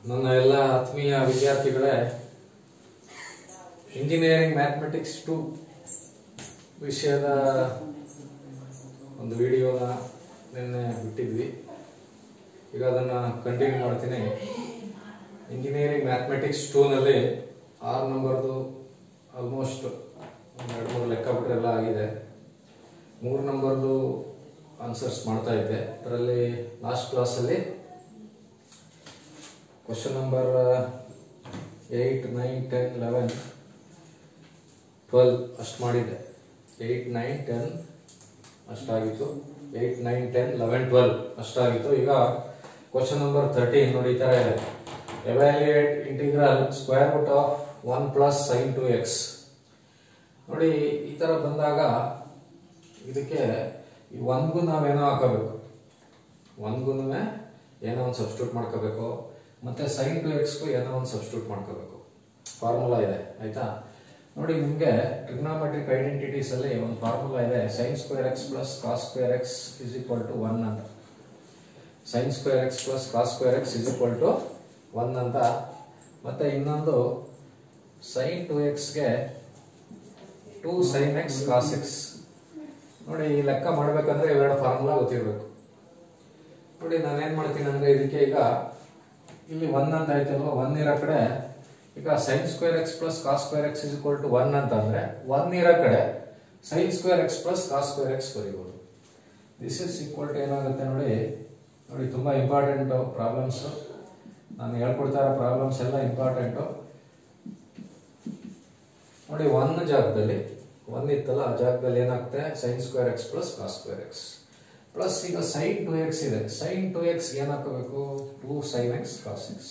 ನನ್ನ ಎಲ್ಲ ಆತ್ಮೀಯ ವಿದ್ಯಾರ್ಥಿಗಳೇ ಇಂಜಿನಿಯರಿಂಗ್ ಮ್ಯಾಥಮೆಟಿಕ್ಸ್ ಟು ವಿಷಯದ ಒಂದು ವಿಡಿಯೋನ ನಿನ್ನೆ ಬಿಟ್ಟಿದ್ವಿ ಈಗ ಅದನ್ನು ಕಂಟಿನ್ಯೂ ಮಾಡ್ತೀನಿ ಇಂಜಿನಿಯರಿಂಗ್ ಮ್ಯಾಥಮೆಟಿಕ್ಸ್ ಟೂನಲ್ಲಿ ಆರು ನಂಬರ್ದು ಆಲ್ಮೋಸ್ಟ್ ಒಂದು ಎರಡು ಮೂರು ಲೆಕ್ಕ ಬಿಟ್ರೆ ಎಲ್ಲ ಆಗಿದೆ ಮೂರು ನಂಬರ್ದು ಆನ್ಸರ್ಸ್ ಮಾಡ್ತಾ ಇದ್ದೆ ಅದರಲ್ಲಿ ಲಾಸ್ಟ್ ಕ್ಲಾಸಲ್ಲಿ question number eight nine ten eleven twelve ಅಷ್ಟು ಮಾಡಿದ್ದೆ ಏಯ್ಟ್ ನೈನ್ ಟೆನ್ ಅಷ್ಟಾಗಿತ್ತು eight nine ten eleven twelve ಅಷ್ಟಾಗಿತ್ತು ಈಗ ಕ್ವಶನ್ ನಂಬರ್ ತರ್ಟೀನ್ ನೋಡಿ ಈ ಥರ ಇದೆ evaluate integral square root of one plus sine two x ನೋಡಿ ಈ ಥರ ಬಂದಾಗ ಇದಕ್ಕೆ ಈ ಒಂದ್ಗೂ ನಾವೇನೋ ಹಾಕೋಬೇಕು ಒಂದ್ಗೂ ಏನೋ ಒಂದು ಸಬ್ಸ್ಟಿಟ್ಯೂಟ್ ಮಾಡ್ಕೋಬೇಕು ಮತ್ತೆ ಸೈನ್ ಟು ಎಕ್ಸ್ಗೂ ಏನೋ ಒಂದು ಸಬ್ಸ್ಟಿಟ್ಯೂಟ್ ಮಾಡ್ಕೋಬೇಕು ಫಾರ್ಮುಲಾ ಇದೆ ಆಯ್ತಾ ನೋಡಿ ನಿಮಗೆ ಟ್ರಿಗ್ನಾಮೆಟ್ರಿಕ್ ಐಡೆಂಟಿಟೀಸ್ ಅಲ್ಲಿ ಒಂದು ಫಾರ್ಮುಲಾ ಇದೆ sine square x plus cos square x is equal to one ಅಂತ sine square x plus cos square x is equal to one ಅಂತ ಮತ್ತೆ ಇನ್ನೊಂದು ಸೈನ್ ಟು ಎಕ್ಸ್ಗೆ two sine x cos x ನೋಡಿ ಈ ಲೆಕ್ಕ ಮಾಡ್ಬೇಕಂದ್ರೆ ಇವೆರಡು ಫಾರ್ಮುಲಾ ಗೊತ್ತಿರಬೇಕು ನೋಡಿ ನಾನೇನ್ ಮಾಡ್ತೀನಿ ಅಂದ್ರೆ ಇದಕ್ಕೆ ಈಗ ಇಲ್ಲಿ ಒನ್ ಅಂತ ಆಯ್ತಲ್ವ ಒನ್ ಇರೋ ಕಡೆ ಈಗ sine square x plus cos square x is equal to one ಅಂತ ಅಂದ್ರೆ ಒನ್ ಇರೋ ಕಡೆ sine square x plus cos square x ಬರೀಬಹುದು ದಿಸ್ ಇಸ್ ಈಕ್ವಲ್ ಟು ಏನಾಗುತ್ತೆ ನೋಡಿ ನೋಡಿ ತುಂಬಾ ಇಂಪಾರ್ಟೆಂಟ್ ಪ್ರಾಬ್ಲಮ್ಸ್ ನಾನು ಹೇಳ್ಕೊಡ್ತಾ ಇರೋ ಪ್ರಾಬ್ಲಮ್ಸ್ ಎಲ್ಲ ಇಂಪಾರ್ಟೆಂಟು ನೋಡಿ ಒನ್ ಜಾಗದಲ್ಲಿ ಒನ್ ಇತ್ತಲ್ಲ ಆ ಜಾಗದಲ್ಲಿ ಏನಾಗುತ್ತೆ sine square x plus cos square x plus ಈಗ ಸೈನ್ ಟು ಎಕ್ಸ್ ಇದೆ ಸೈನ್ ಟು ಎಕ್ಸ್ ಏನ್ ಹಾಕೋಬೇಕು two sine x cos x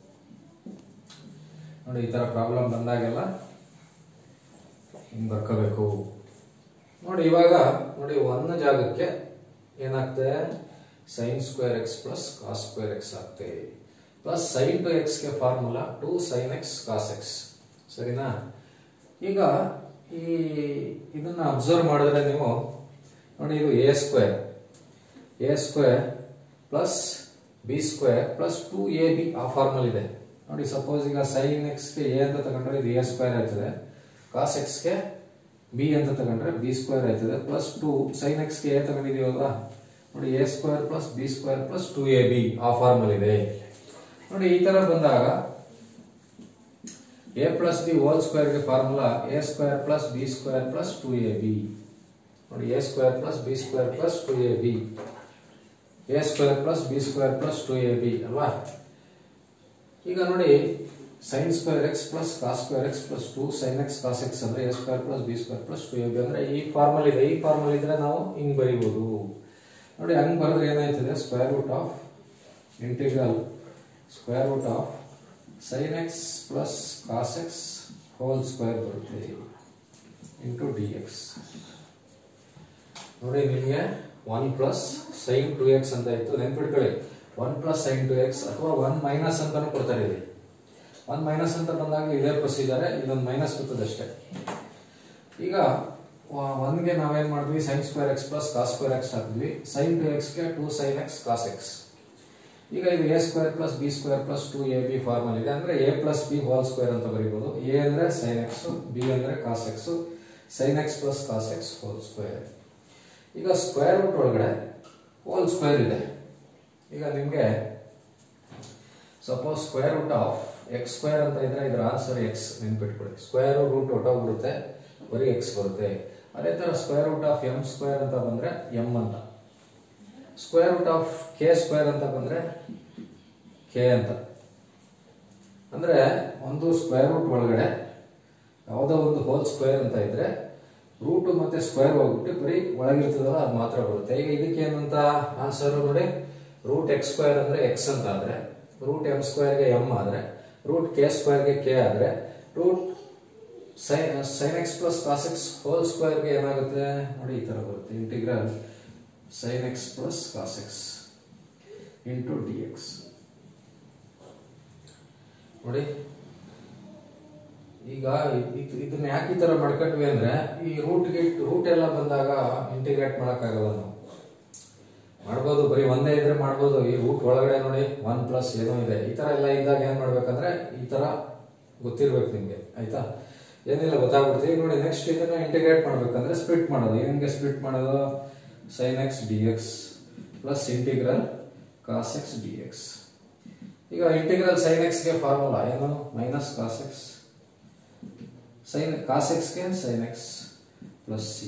ನೋಡಿ ಈ ತರ ಪ್ರಾಬ್ಲಮ್ ಬಂದಾಗೆಲ್ಲ ಹಿಂಗ್ ಬರ್ಕೋಬೇಕು ನೋಡಿ ಇವಾಗ ನೋಡಿ ಒನ್ ಜಾಗಕ್ಕೆ ಏನಾಗ್ತದೆ sine square x plus cos square x ಆಗ್ತದೆ ಪ್ಲಸ್ ಸೈನ್ ಟು ಎಕ್ಸ್ ಗೆ formula two sine x cos x ಸರಿನಾ ಈಗ ಈ ಇದನ್ನ ಅಬ್ಸರ್ವ್ ಮಾಡಿದ್ರೆ ನೀವು ನೋಡಿ ಇದು a square a square plus b square plus two a b ಆ ಫಾರ್ಮಲ್ ಇದೆ ನೋಡಿ ಸಪೋಸ್ ಈಗ ಸೈನ್ ಎಕ್ಸ್ಗೆ ಎ ಅಂತ ತಗೊಂಡ್ರೆ ಇದು ಎ ಸ್ಕ್ವೇರ್ ಆಯ್ತದೆ ಕಾಸ್ ಎಕ್ಸ್ಗೆ ಬಿ ಅಂತ ತಗೊಂಡ್ರೆ ಬಿ ಸ್ಕ್ವೇರ್ ಆಯ್ತದೆ ಪ್ಲಸ್ ಟೂ ಸೈನ್ ಎಕ್ಸ್ಗೆ ಎ ತಗೊಂಡಿದೀವಲ್ವಾ ನೋಡಿ a square plus b square plus two a b ಆ ಫಾರ್ಮಲ್ ಇದೆ ನೋಡಿ ಈ ತರ ಬಂದಾಗ ಎ ಪ್ಲಸ್ ಬಿ ಹೋಲ್ ಸ್ಕ್ವೇರ್ಗೆ formula a square plus b square plus two a b ನೋಡಿ a square plus b square plus two a b a square plus b square plus two a b ಅಲ್ವಾ ಈಗ ನೋಡಿ sine square x plus cos square x plus two sine x cos x ಅಂದ್ರೆ a square plus b square plus two a b ಅಂದ್ರೆ ಈ formula ಇದೆ ಈ formal ಇದ್ರೆ ನಾವು ಹಿಂಗ್ ಬರೀಬಹುದು ನೋಡಿ ಹಂಗ್ ಬರೆದ್ರೆ ಏನಾಯ್ತದೆ square root of integral square root of sine x plus cos x whole square ಬರುತ್ತೆ ಇಂಟು ಡಿ ಎಕ್ಸ್ ನೋಡಿ ನಿಮಗೆ one plus sine two x ಅಂತ ಇತ್ತು ನೆನ್ಪಿಟ್ಕೊಳ್ಳಿ one plus sine two x ಅಥವಾ ಒನ್ ಮೈನಸ್ ಅಂತಾನು ಕೊಡ್ತಾರೆ ಇಲ್ಲಿ ಒನ್ ಮೈನಸ್ ಅಂತ ಬಂದಾಗ ಇದೇ ಪ್ರೊಸೀಜರ್ ಇದೊಂದು ಮೈನಸ್ ಬರ್ತದೆ ಅಷ್ಟೇ ಈಗ ಒನ್ಗೆ ನಾವೇನ್ ಮಾಡಿದ್ವಿ sine square x plus cos square x ಹಾಕಿದ್ವಿ ಸೈನ್ ಟು ಎಕ್ಸ್ಗೆ two sine x cos x ಈಗ ಇದು a square plus b square plus two a b formula ಇದೆ ಅಂದ್ರೆ a plus b whole square ಅಂತ ಬರೀಬಹುದು ಎ ಅಂದ್ರೆ ಸೈನ್ ಎಕ್ಸ್ ಬಿ ಅಂದ್ರೆ cos x sine x plus cos x whole square ಈಗ square root ಒಳಗಡೆ ಹೋಲ್ ಸ್ಕ್ವೇರ್ ಇದೆ ಈಗ ನಿಮಗೆ suppose square root of X square ಅಂತ ಇದ್ರೆ ಇದರ ಆನ್ಸರ್ ಎಕ್ಸ್ ನೆನ್ಪಿಟ್ಕೊಳ್ಳಿ ಸ್ಕ್ವೇರ್ ರೂಟ್ ಹೊಟ್ಟೋಗ್ಬಿಡುತ್ತೆ ಬರೀ ಎಕ್ಸ್ ಬರುತ್ತೆ ಅದೇ ತರ square root of m square ಅಂತ ಬಂದ್ರೆ ಎಂ ಅಂತ square root of k square ಅಂತ ಬಂದ್ರೆ ಕೆ ಅಂತ ಅಂದ್ರೆ ಒಂದು ಸ್ಕ್ವೇರ್ ರೂಟ್ ಒಳಗಡೆ ಯಾವುದೋ ಒಂದು ಹೋಲ್ ಸ್ಕ್ವೇರ್ ಅಂತ ಇದ್ರೆ ರೂಟ್ ಮತ್ತೆ ಸ್ಕ್ವೇರ್ ಹೋಗ್ಬಿಟ್ಟು ಬರೀ ಒಳಗಿರ್ತದಲ್ಲ ಅದು ಮಾತ್ರ ಬರುತ್ತೆ ಈಗ ಇದಕ್ಕೆ ಏನಂತ ಆನ್ಸರ್ ನೋಡಿ ರೂಟ್ ಎಕ್ಸ್ ಸ್ಕ್ವೇರ್ ಅಂದ್ರೆ ಎಕ್ಸ್ ಅಂತ ಆದ್ರೆ ರೂಟ್ ಎಂ ಸ್ಕ್ವೇರ್ಗೆ ಎಂ ಆದ್ರೆ ರೂಟ್ ಕೆ ಸ್ಕ್ವೇರ್ಗೆ ಕೆ ಆದ್ರೆ root sine sine x plus cos x whole ಸ್ಕ್ವೇರ್ಗೆ ಏನಾಗುತ್ತೆ ನೋಡಿ ಈ ತರ ಬರುತ್ತೆ integral sine x plus cos x into d x ನೋಡಿ ಈಗ ಇದ್- ಇದನ್ನ ಯಾಕೆ ಈ ತರ ಮಾಡ್ಕೊಂಡ್ವಿ ಅಂದ್ರೆ ಈ ರೂಟ್ಗೆ ರೂಟ್ ಎಲ್ಲ ಬಂದಾಗ ಇಂಟಿಗ್ರೇಟ್ ಮಾಡಕ್ಕಾಗಲ್ಲ ನಾವು ಮಾಡ್ಬೋದು ಬರೀ ಒಂದೇ ಇದ್ರೆ ಮಾಡ್ಬೋದು ಈ ರೂಟ್ ಒಳಗಡೆ ನೋಡಿ ಒನ್ ಪ್ಲಸ್ ಏನೋ ಇದೆ ಈ ತರ ಎಲ್ಲ ಇದ್ದಾಗ ಏನ್ ಮಾಡ್ಬೇಕಂದ್ರೆ ಈ ತರ ಗೊತ್ತಿರ್ಬೇಕು ನಿಮ್ಗೆ ಆಯ್ತಾ ಏನಿಲ್ಲ ಗೊತ್ತಾಗ್ಬಿಡ್ತು ಈಗ ನೋಡಿ ನೆಕ್ಸ್ಟ್ ಇದನ್ನ ಇಂಟಿಗ್ರೇಟ್ ಮಾಡ್ಬೇಕಂದ್ರೆ ಸ್ಪ್ಲಿಟ್ ಮಾಡೋದು ಹೆಂಗೆ ಸ್ಪ್ಲಿಟ್ ಮಾಡೋದು sine x d x plus integral cos x d x ಈಗ ಇಂಟಿಗ್ರಲ್ ಸೈನ್ ಎಕ್ಸ್ಗೆ ಫಾರ್ಮುಲಾ ಏನು minus cos x sine cos ಎಕ್ಸ್ಗೆ ಸೈನ್ ಎಕ್ಸ್ ಪ್ಲಸ್ ಸಿ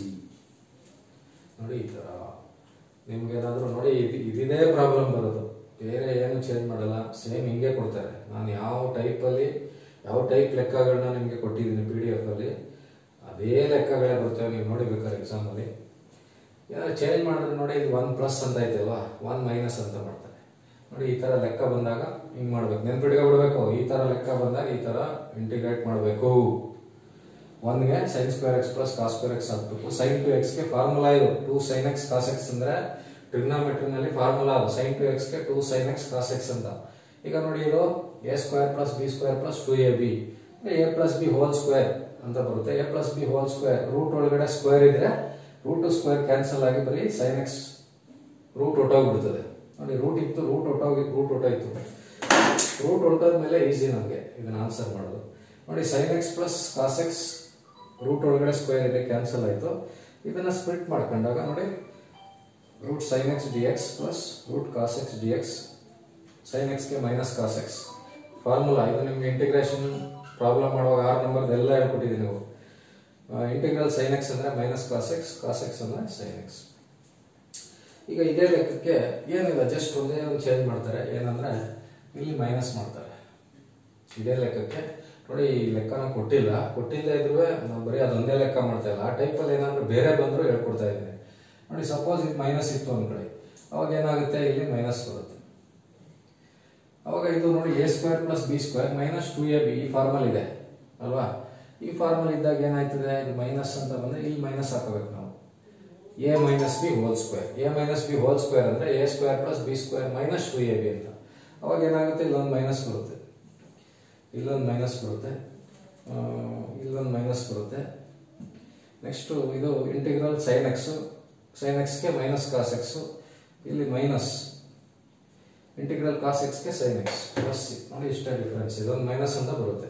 ನೋಡಿ ಈ ಥರ ನಿಮ್ಗೇನಾದ್ರೂ ನೋಡಿ ಇದು ಇದೇ ಪ್ರಾಬ್ಲಮ್ ಬರೋದು ಬೇರೆ ಏನು ಚೇಂಜ್ ಮಾಡಲ್ಲ ಸೇಮ್ ಹಿಂಗೆ ಕೊಡ್ತಾರೆ ನಾನು ಯಾವ ಟೈಪಲ್ಲಿ ಯಾವ ಟೈಪ್ ಲೆಕ್ಕಗಳನ್ನ ನಿಮಗೆ ಕೊಟ್ಟಿದ್ದೀನಿ ಪಿ ಡಿ ಎಫ್ ಅಲ್ಲಿ ಅದೇ ಲೆಕ್ಕಗಳೇ ಬರ್ತವೆ ನೀವು ನೋಡಿಬೇಕಾದ್ರೆ ಎಕ್ಸಾಮಲ್ಲಿ ಏನಾದ್ರು ಚೇಂಜ್ ಮಾಡಿದ್ರೆ ನೋಡಿ ಇದು ಒನ್ ಪ್ಲಸ್ ಅಂತ ಐತಲ್ವಾ ಒನ್ ಮೈನಸ್ ಅಂತ ಮಾಡ್ತಾರೆ ನೋಡಿ ಈ ತರ ಲೆಕ್ಕ ಬಂದಾಗ ಹಿಂಗ್ ಮಾಡ್ಬೇಕು ನೆನ್ಪಿಟ್ಕೊಬಿಡ್ಬೇಕು ಈ ತರ ಲೆಕ್ಕ ಬಂದಾಗ ಈ ತರ ಇಂಟಿಗ್ರೇಟ್ ಮಾಡಬೇಕು ಒನ್ಗೆ sine square x plus cos square x ಹಾಕ್ಬೇಕು ಸೈನ್ ಟು ಎಕ್ಸ್ಗೆ ಫಾರ್ಮುಲಾ ಇದು two sine x cos x ಅಂದ್ರೆ ಟ್ರಿಗ್ನಾಮೆಟ್ರಿನಲ್ಲಿ ಫಾರ್ಮುಲಾ ಅದು ಸೈನ್ ಟು ಎಕ್ಸ್ಗೆ two sine x cos x ಅಂತ ಈಗ ನೋಡಿ ಇದು a square plus b square plus two a b a plus b whole square ಅಂತ ಬರುತ್ತೆ a plus b whole square root ಒಳಗಡೆ ಸ್ಕ್ವೇರ್ ಇದ್ರೆ ರೂಟ್ ಸ್ಕ್ವೇರ್ ಕ್ಯಾನ್ಸಲ್ ಆಗಿ ಬರೀ ಸೈನ್ ಎಕ್ಸ್ ರೂಟ್ ಹೊಟ್ಟೋಗ್ಬಿಡ್ತದೆ ನೋಡಿ ರೂಟ್ ಇತ್ತು ರೂಟ್ ಹೊಟ್ಟೋಗಿ ರೂಟ್ ಹೊಟ್ಟೋಯ್ತು ರೂಟ್ ಹೊಟ್ಟೋದ್ಮೇಲೆ ಈಸಿ ನಮಗೆ ಇದನ್ನ ಆನ್ಸರ್ ಮಾಡೋದು ನೋಡಿ sine x plus cos x root ಒಳಗಡೆ ಸ್ಕ್ವೇರ್ ಇದೆ ಕ್ಯಾನ್ಸಲ್ ಆಯ್ತು ಇದನ್ನ ಸ್ಪ್ಲಿಟ್ ಮಾಡ್ಕೊಂಡಾಗ ನೋಡಿ root sine x d x plus root cos x d x sine ಎಕ್ಸ್ಗೆ ಮೈನಸ್ ಕಾಸ್ ಎಕ್ಸ್ ಫಾರ್ಮುಲಾ ಇದು ನಿಮ್ಗೆ ಇಂಟಿಗ್ರೇಷನ್ ಪ್ರಾಬ್ಲಮ್ ಮಾಡುವಾಗ ಆರು ನಂಬರ್ ಎಲ್ಲ ಹೇಳ್ಕೊಟ್ಟಿದ್ದೀನಿ ನೀವು ಇಂಟಿಗ್ರಲ್ ಸೈನ್ ಎಕ್ಸ್ ಅಂದ್ರೆ minus cos x cos x ಅಂದ್ರೆ ಸೈನ್ ಎಕ್ಸ್ ಈಗ ಇದೇ ಲೆಕ್ಕಕ್ಕೆ ಏನಿಲ್ಲ ಜಸ್ಟ್ ಒಂದೇ ಒಂದು ಚೇಂಜ್ ಮಾಡ್ತಾರೆ ಏನಂದ್ರೆ ಇಲ್ಲಿ ಮೈನಸ್ ಮಾಡ್ತಾರೆ ಇದೇ ಲೆಕ್ಕಕ್ಕೆ ನೋಡಿ ಈ ಲೆಕ್ಕನ ಕೊಟ್ಟಿಲ್ಲ ಕೊಟ್ಟಿಲ್ಲ ಇದ್ರೂ ನಾವು ಬರೀ ಅದೊಂದೇ ಲೆಕ್ಕ ಮಾಡ್ತಾ ಇಲ್ಲ ಆ ಟೈಪಲ್ಲಿ ಏನಾದ್ರು ಬೇರೆ ಬಂದರೂ ಹೇಳ್ಕೊಡ್ತಾ ಇದ್ದೀನಿ ನೋಡಿ ಸಪೋಸ್ ಇದು ಮೈನಸ್ ಇತ್ತು ಅಂದ್ಕೊಳ್ಳಿ ಅವಾಗ ಏನಾಗುತ್ತೆ ಇಲ್ಲಿ ಮೈನಸ್ ಬರುತ್ತೆ ಅವಾಗ ಇದು ನೋಡಿ a square plus b square minus two a b ಈ ಫಾರ್ಮಲ್ ಇದೆ ಅಲ್ವಾ ಈ ಫಾರ್ಮಲ್ ಇದ್ದಾಗ ಏನಾಯ್ತದೆ ಇದು ಮೈನಸ್ ಅಂತ ಬಂದ್ರೆ ಇಲ್ಲಿ ಮೈನಸ್ ಹಾಕೋಬೇಕು ನಾವು a minus b whole square a minus b whole square ಅಂದ್ರೆ a square plus b square minus two a b ಅಂತ ಅವಾಗ ಏನಾಗುತ್ತೆ ಇಲ್ಲೊಂದು ಮೈನಸ್ ಬರುತ್ತೆ ಇಲ್ಲೊಂದು ಮೈನಸ್ ಬರುತ್ತೆ ಆ, ಇಲ್ಲೊಂದು ಮೈನಸ್ ಬರುತ್ತೆ ನೆಕ್ಸ್ಟ್ ಇದು ಇಂಟಿಗ್ರಲ್ ಸೈನ್ ಎಕ್ಸ್ ಸೈನ್ ಎಕ್ಸ್ಗೆ ಮೈನಸ್ ಕಾಸ್ ಎಕ್ಸ್ ಇಲ್ಲಿ ಮೈನಸ್ ಇಂಟಿಗ್ರಲ್ ಕಾಸ್ ಎಕ್ಸ್ಗೆ ಸೈನ್ ಎಕ್ಸ್ ಪ್ಲಸ್ ನೋಡಿ ಇಷ್ಟೇ ಡಿಫ್ರೆನ್ಸ್ ಇದೊಂದು ಮೈನಸ್ ಅಂತ ಬರುತ್ತೆ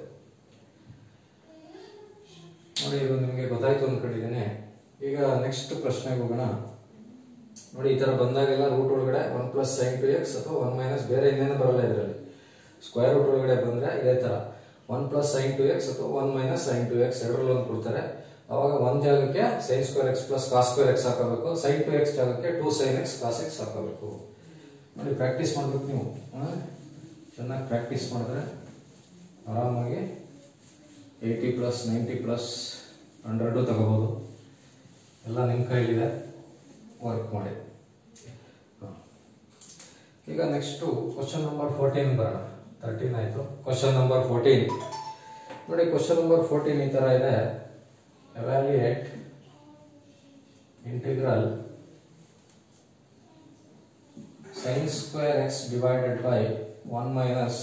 ನೋಡಿ ಇದು ನಿಮಗೆ ಗೊತ್ತಾಯ್ತು ಅನ್ಕೊಂಡಿದ್ದೀನಿ ಈಗ ನೆಕ್ಸ್ಟ್ ಪ್ರಶ್ನೆಗೆ ಹೋಗೋಣ ನೋಡಿ ಈ ತರ ಬಂದಾಗೆಲ್ಲ ರೂಟ್ ಒಳಗಡೆ one plus sine two x ಅಥವಾ ಒನ್ ಮೈನಸ್ ಬೇರೆ ಇನ್ನೇನು ಬರಲ್ಲ ಇದರಲ್ಲಿ ಸ್ಕ್ವೇರ್ ರೂಟ್ ಒಳಗಡೆ ಬಂದ್ರೆ ಇದೇ ತರ one plus sine two x ಅಥವಾ one minus sine two x ಎರಡರಲ್ಲಿ ಒಂದು ಕೊಡ್ತಾರೆ ಅವಾಗ ಒಂದ್ ಜಾಗಕ್ಕೆ sine square x plus cos square x ಹಾಕೋಬೇಕು ಸೈನ್ ಟು ಎಕ್ಸ್ ಜಾಗಕ್ಕೆ two sine x cos x ಹಾಕೋಬೇಕು ನೋಡಿ ಪ್ರಾಕ್ಟೀಸ್ ಮಾಡ್ಬೇಕು ನೀವು ಚೆನ್ನಾಗಿ ಪ್ರಾಕ್ಟೀಸ್ ಮಾಡಿದ್ರೆ ಆರಾಮಾಗಿ eighty plus ninety plus hundred ತಗೋಬೋದು ಎಲ್ಲ ನಿಮ್ಮ ಕೈಲಿದೆ ವರ್ಕ್ ಮಾಡಿ ಹ. ಈಗ ನೆಕ್ಸ್ಟು ಕ್ವಶನ್ ನಂಬರ್ ಫೋರ್ಟೀನ್ ಬರೋಣ ತರ್ಟೀನ್ ಆಯಿತು ಕ್ವಶನ್ ನಂಬರ್ ಫೋರ್ಟೀನ್ ನೋಡಿ ಕ್ವಶನ್ ನಂಬರ್ ಫೋರ್ಟೀನ್ ಈ ಥರ ಇದೆ evaluate integral sin square x divided by 1 minus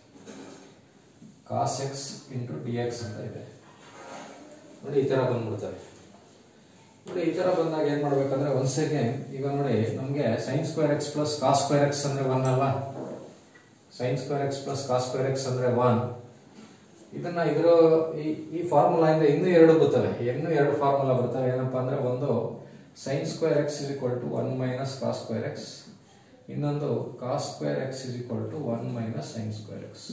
cos x into dx ಅಂತ ಇದೆ ನೋಡಿ ಈ ತರ ಬಂದ್ಬಿಡ್ತವೆ ನೋಡಿ ಈ ತರ ಬಂದಾಗ ಏನ್ ಮಾಡ್ಬೇಕಂದ್ರೆ ಒನ್ಸ್ ಅಗೇನ್ ಈಗ ನೋಡಿ ನಮ್ಗೆ sine square x plus cos square x ಅಂದ್ರೆ ಒನ್ ಅಲ್ಲ sine square x plus cos square x ಅಂದ್ರೆ ಒನ್ ಇದನ್ನ ಇದ್ರ ಈ ಈ ಫಾರ್ಮುಲಾ ಇಂದ ಇನ್ನೂ ಎರಡು ಬರ್ತವೆ ಇನ್ನೂ ಎರಡು ಫಾರ್ಮುಲಾ ಬರ್ತವೆ ಏನಪ್ಪಾ ಅಂದ್ರೆ ಒಂದು sine square x is equal to one minus cos square x ಇನ್ನೊಂದು cos square x is equal to one minus sine square x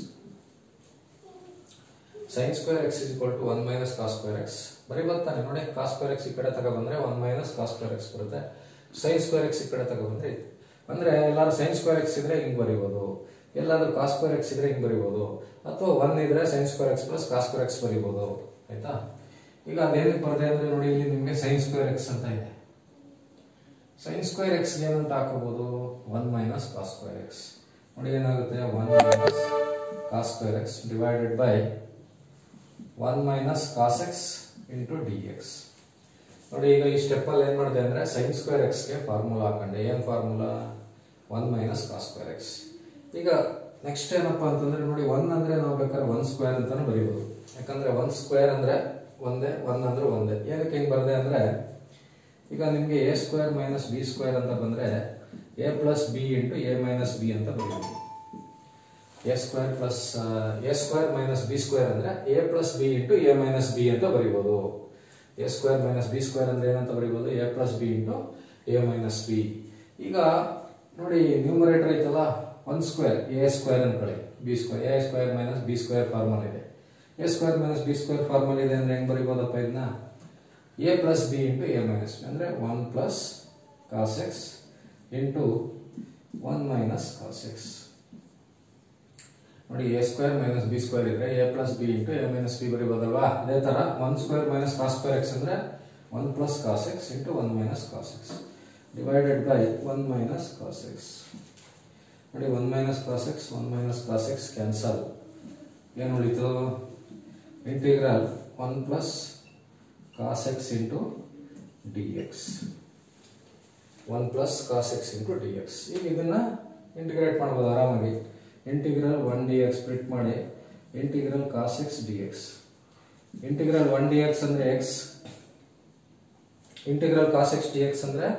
sine square x is equal to one minus cos square x ಬರೀ ಬರ್ತಾನೆ ನೋಡಿ cos square x ಈ ಕಡೆ ತಗೊಬಂದ್ರೆ one minus cos square x ಬರುತ್ತೆ sine square x ಈ ಕಡೆ ತಗೊಬಂದ್ರೆ ಇದು ಅಂದ್ರೆ ಎಲ್ಲಾದ್ರೂ ಸೈನ್ ಸ್ಕ್ವೇರ್ ಎಕ್ಸ್ ಇದ್ರೆ ಹಿಂಗ್ ಬರೀಬಹುದು ಎಲ್ಲಾದ್ರೂ ಕಾಸ್ ಸ್ಕ್ವೇರ್ ಎಕ್ಸ್ ಇದ್ರೆ ಹಿಂಗ್ ಬರೀಬಹುದು ಅಥವಾ ಒನ್ ಇದ್ರೆ sine square x plus cos square x ಬರೀಬಹುದು ಆಯ್ತಾ ಈಗ ಅದೇನಕ್ಕೆ ಬರದೆ ಅಂದ್ರೆ ನೋಡಿ ಇಲ್ಲಿ ನಿಮ್ಗೆ ಸೈನ್ ಸ್ಕ್ವೇರ್ ಎಕ್ಸ್ ಅಂತ ಇದೆ ಸೈನ್ ಸ್ಕ್ವೇರ್ ಎಕ್ಸ್ ಏನಂತ ಹಾಕೋಬಹುದು one minus cos square x ನೋಡಿ ಏನಾಗುತ್ತೆ one minus cos square x divided by one minus cos x into d x ನೋಡಿ ಈಗ ಈ ಸ್ಟೆಪ್ ಅಲ್ಲಿ ಏನ್ ಮಾಡಿದೆ ಅಂದ್ರೆ ಸೈನ್ ಸ್ಕ್ವೇರ್ ಎಕ್ಸ್ ಗೆ ಫಾರ್ಮುಲಾ ಹಾಕೊಂಡೆ ಏನ್ formula one minus cos square x ಈಗ ನೆಕ್ಸ್ಟ್ ಏನಪ್ಪಾ ಅಂತಂದ್ರೆ ನೋಡಿ ಒನ್ ಅಂದ್ರೆ ನಾವು ಬೇಕಾದ್ರೆ ಒನ್ ಸ್ಕ್ವೇರ್ ಅಂತಾನೆ ಬರೀಬಹುದು ಯಾಕಂದ್ರೆ ಒನ್ ಸ್ಕ್ವೇರ್ ಅಂದ್ರೆ ಒಂದೇ ಒನ್ ಅಂದ್ರೆ ಒಂದೇ ಏನಕ್ಕೆ ಹಿಂಗ್ ಬರ್ದೆ ಅಂದ್ರೆ ಈಗ ನಿಮ್ಗೆ a square minus b square ಅಂತ ಬಂದ್ರೆ a plus b into a minus b ಅಂತ ಬರೀಬೋದು a square plus a square minus b square ಅಂದ್ರೆ a plus b into a minus b ಅಂತ ಬರೀಬೋದು a square minus b square ಅಂದ್ರೆ ಏನಂತ ಬರೀಬೋದು a plus b into a minus b ಈಗ ನೋಡಿ ನ್ಯೂಮರೇಟರ್ ಐತಲ್ಲ ಒನ್ ಸ್ಕ್ವೇರ್ ಎ ಸ್ಕ್ವೇರ್ ಅನ್ಕೊಳ್ಳಿ b square a square minus b square formula ಇದೆ a square minus b square formula ಇದೆ ಅಂದ್ರೆ ಹೆಂಗ್ ಬರೀಬೋದಪ್ಪ ಇದನ್ನ a plus b into a minus b ಅಂದ್ರೆ one plus cos x into one minus cos x ನೋಡಿ a square minus b square ಇದ್ರೆ a plus b into a minus b ಬರೀಬೋದಲ್ವಾ ಅದೇ ತರ one square minus cos square x ಅಂದ್ರೆ one plus cos x into one minus cos x divided by one minus cos x ನೋಡಿ one minus cos x one minus cos x cancel ಏನು ಉಳಿತು integral one plus cos x into d x one plus cos x into d x ಈಗ ಇದನ್ನ integrate ಮಾಡ್ಬೋದು ಆರಾಮಾಗಿ integral one d x split ಮಾಡಿ integral cos x d x integral one d x ಅಂದ್ರೆ x integral cos x d x ಅಂದ್ರೆ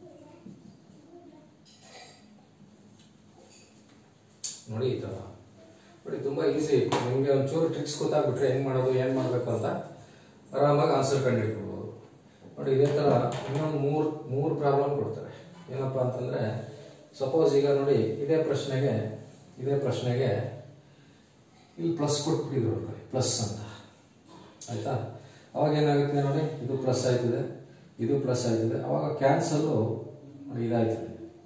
ನೋಡಿ ಈ ತರ ನೋಡಿ ತುಂಬಾ ಈಸಿ ನಿಮಗೆ ಒಂಚೂರು ಟ್ರಿಕ್ಸ್ ಗೊತ್ತಾಗ್ಬಿಟ್ರೆ ಹೆಂಗ್ ಮಾಡೋದು ಏನ್ ಮಾಡ್ಬೇಕು ಅಂತ ಆರಾಮಾಗಿ ಆನ್ಸರ್ ಕಂಡುಹಿಡ್ಕೊಳ್ಬೋದು ನೋಡಿ ಇದೇ ತರ ಇನ್ನೊಂದು ಮೂರ್ ಮೂರು ಪ್ರಾಬ್ಲಮ್ ಕೊಡ್ತಾರೆ ಏನಪ್ಪಾ ಅಂತಂದ್ರೆ ಸಪೋಸ್ ಈಗ ನೋಡಿ ಇದೇ ಪ್ರಶ್ನೆಗೆ ಇದೇ ಪ್ರಶ್ನೆಗೆ ಇಲ್ಲಿ ಪ್ಲಸ್ ಕೊಟ್ಬಿಟ್ಟಿದ್ರು ಪ್ಲಸ್ ಅಂತ ಆಯ್ತಾ ಅವಾಗ ಏನಾಗುತ್ತೆ ನೋಡಿ ಇದು ಪ್ಲಸ್ ಆಯ್ತದೆ ಇದು ಪ್ಲಸ್ ಆಯ್ತದೆ ಅವಾಗ ಕ್ಯಾನ್ಸಲ್ಲು ನೋಡಿ ಇದಾಯ್ತದೆ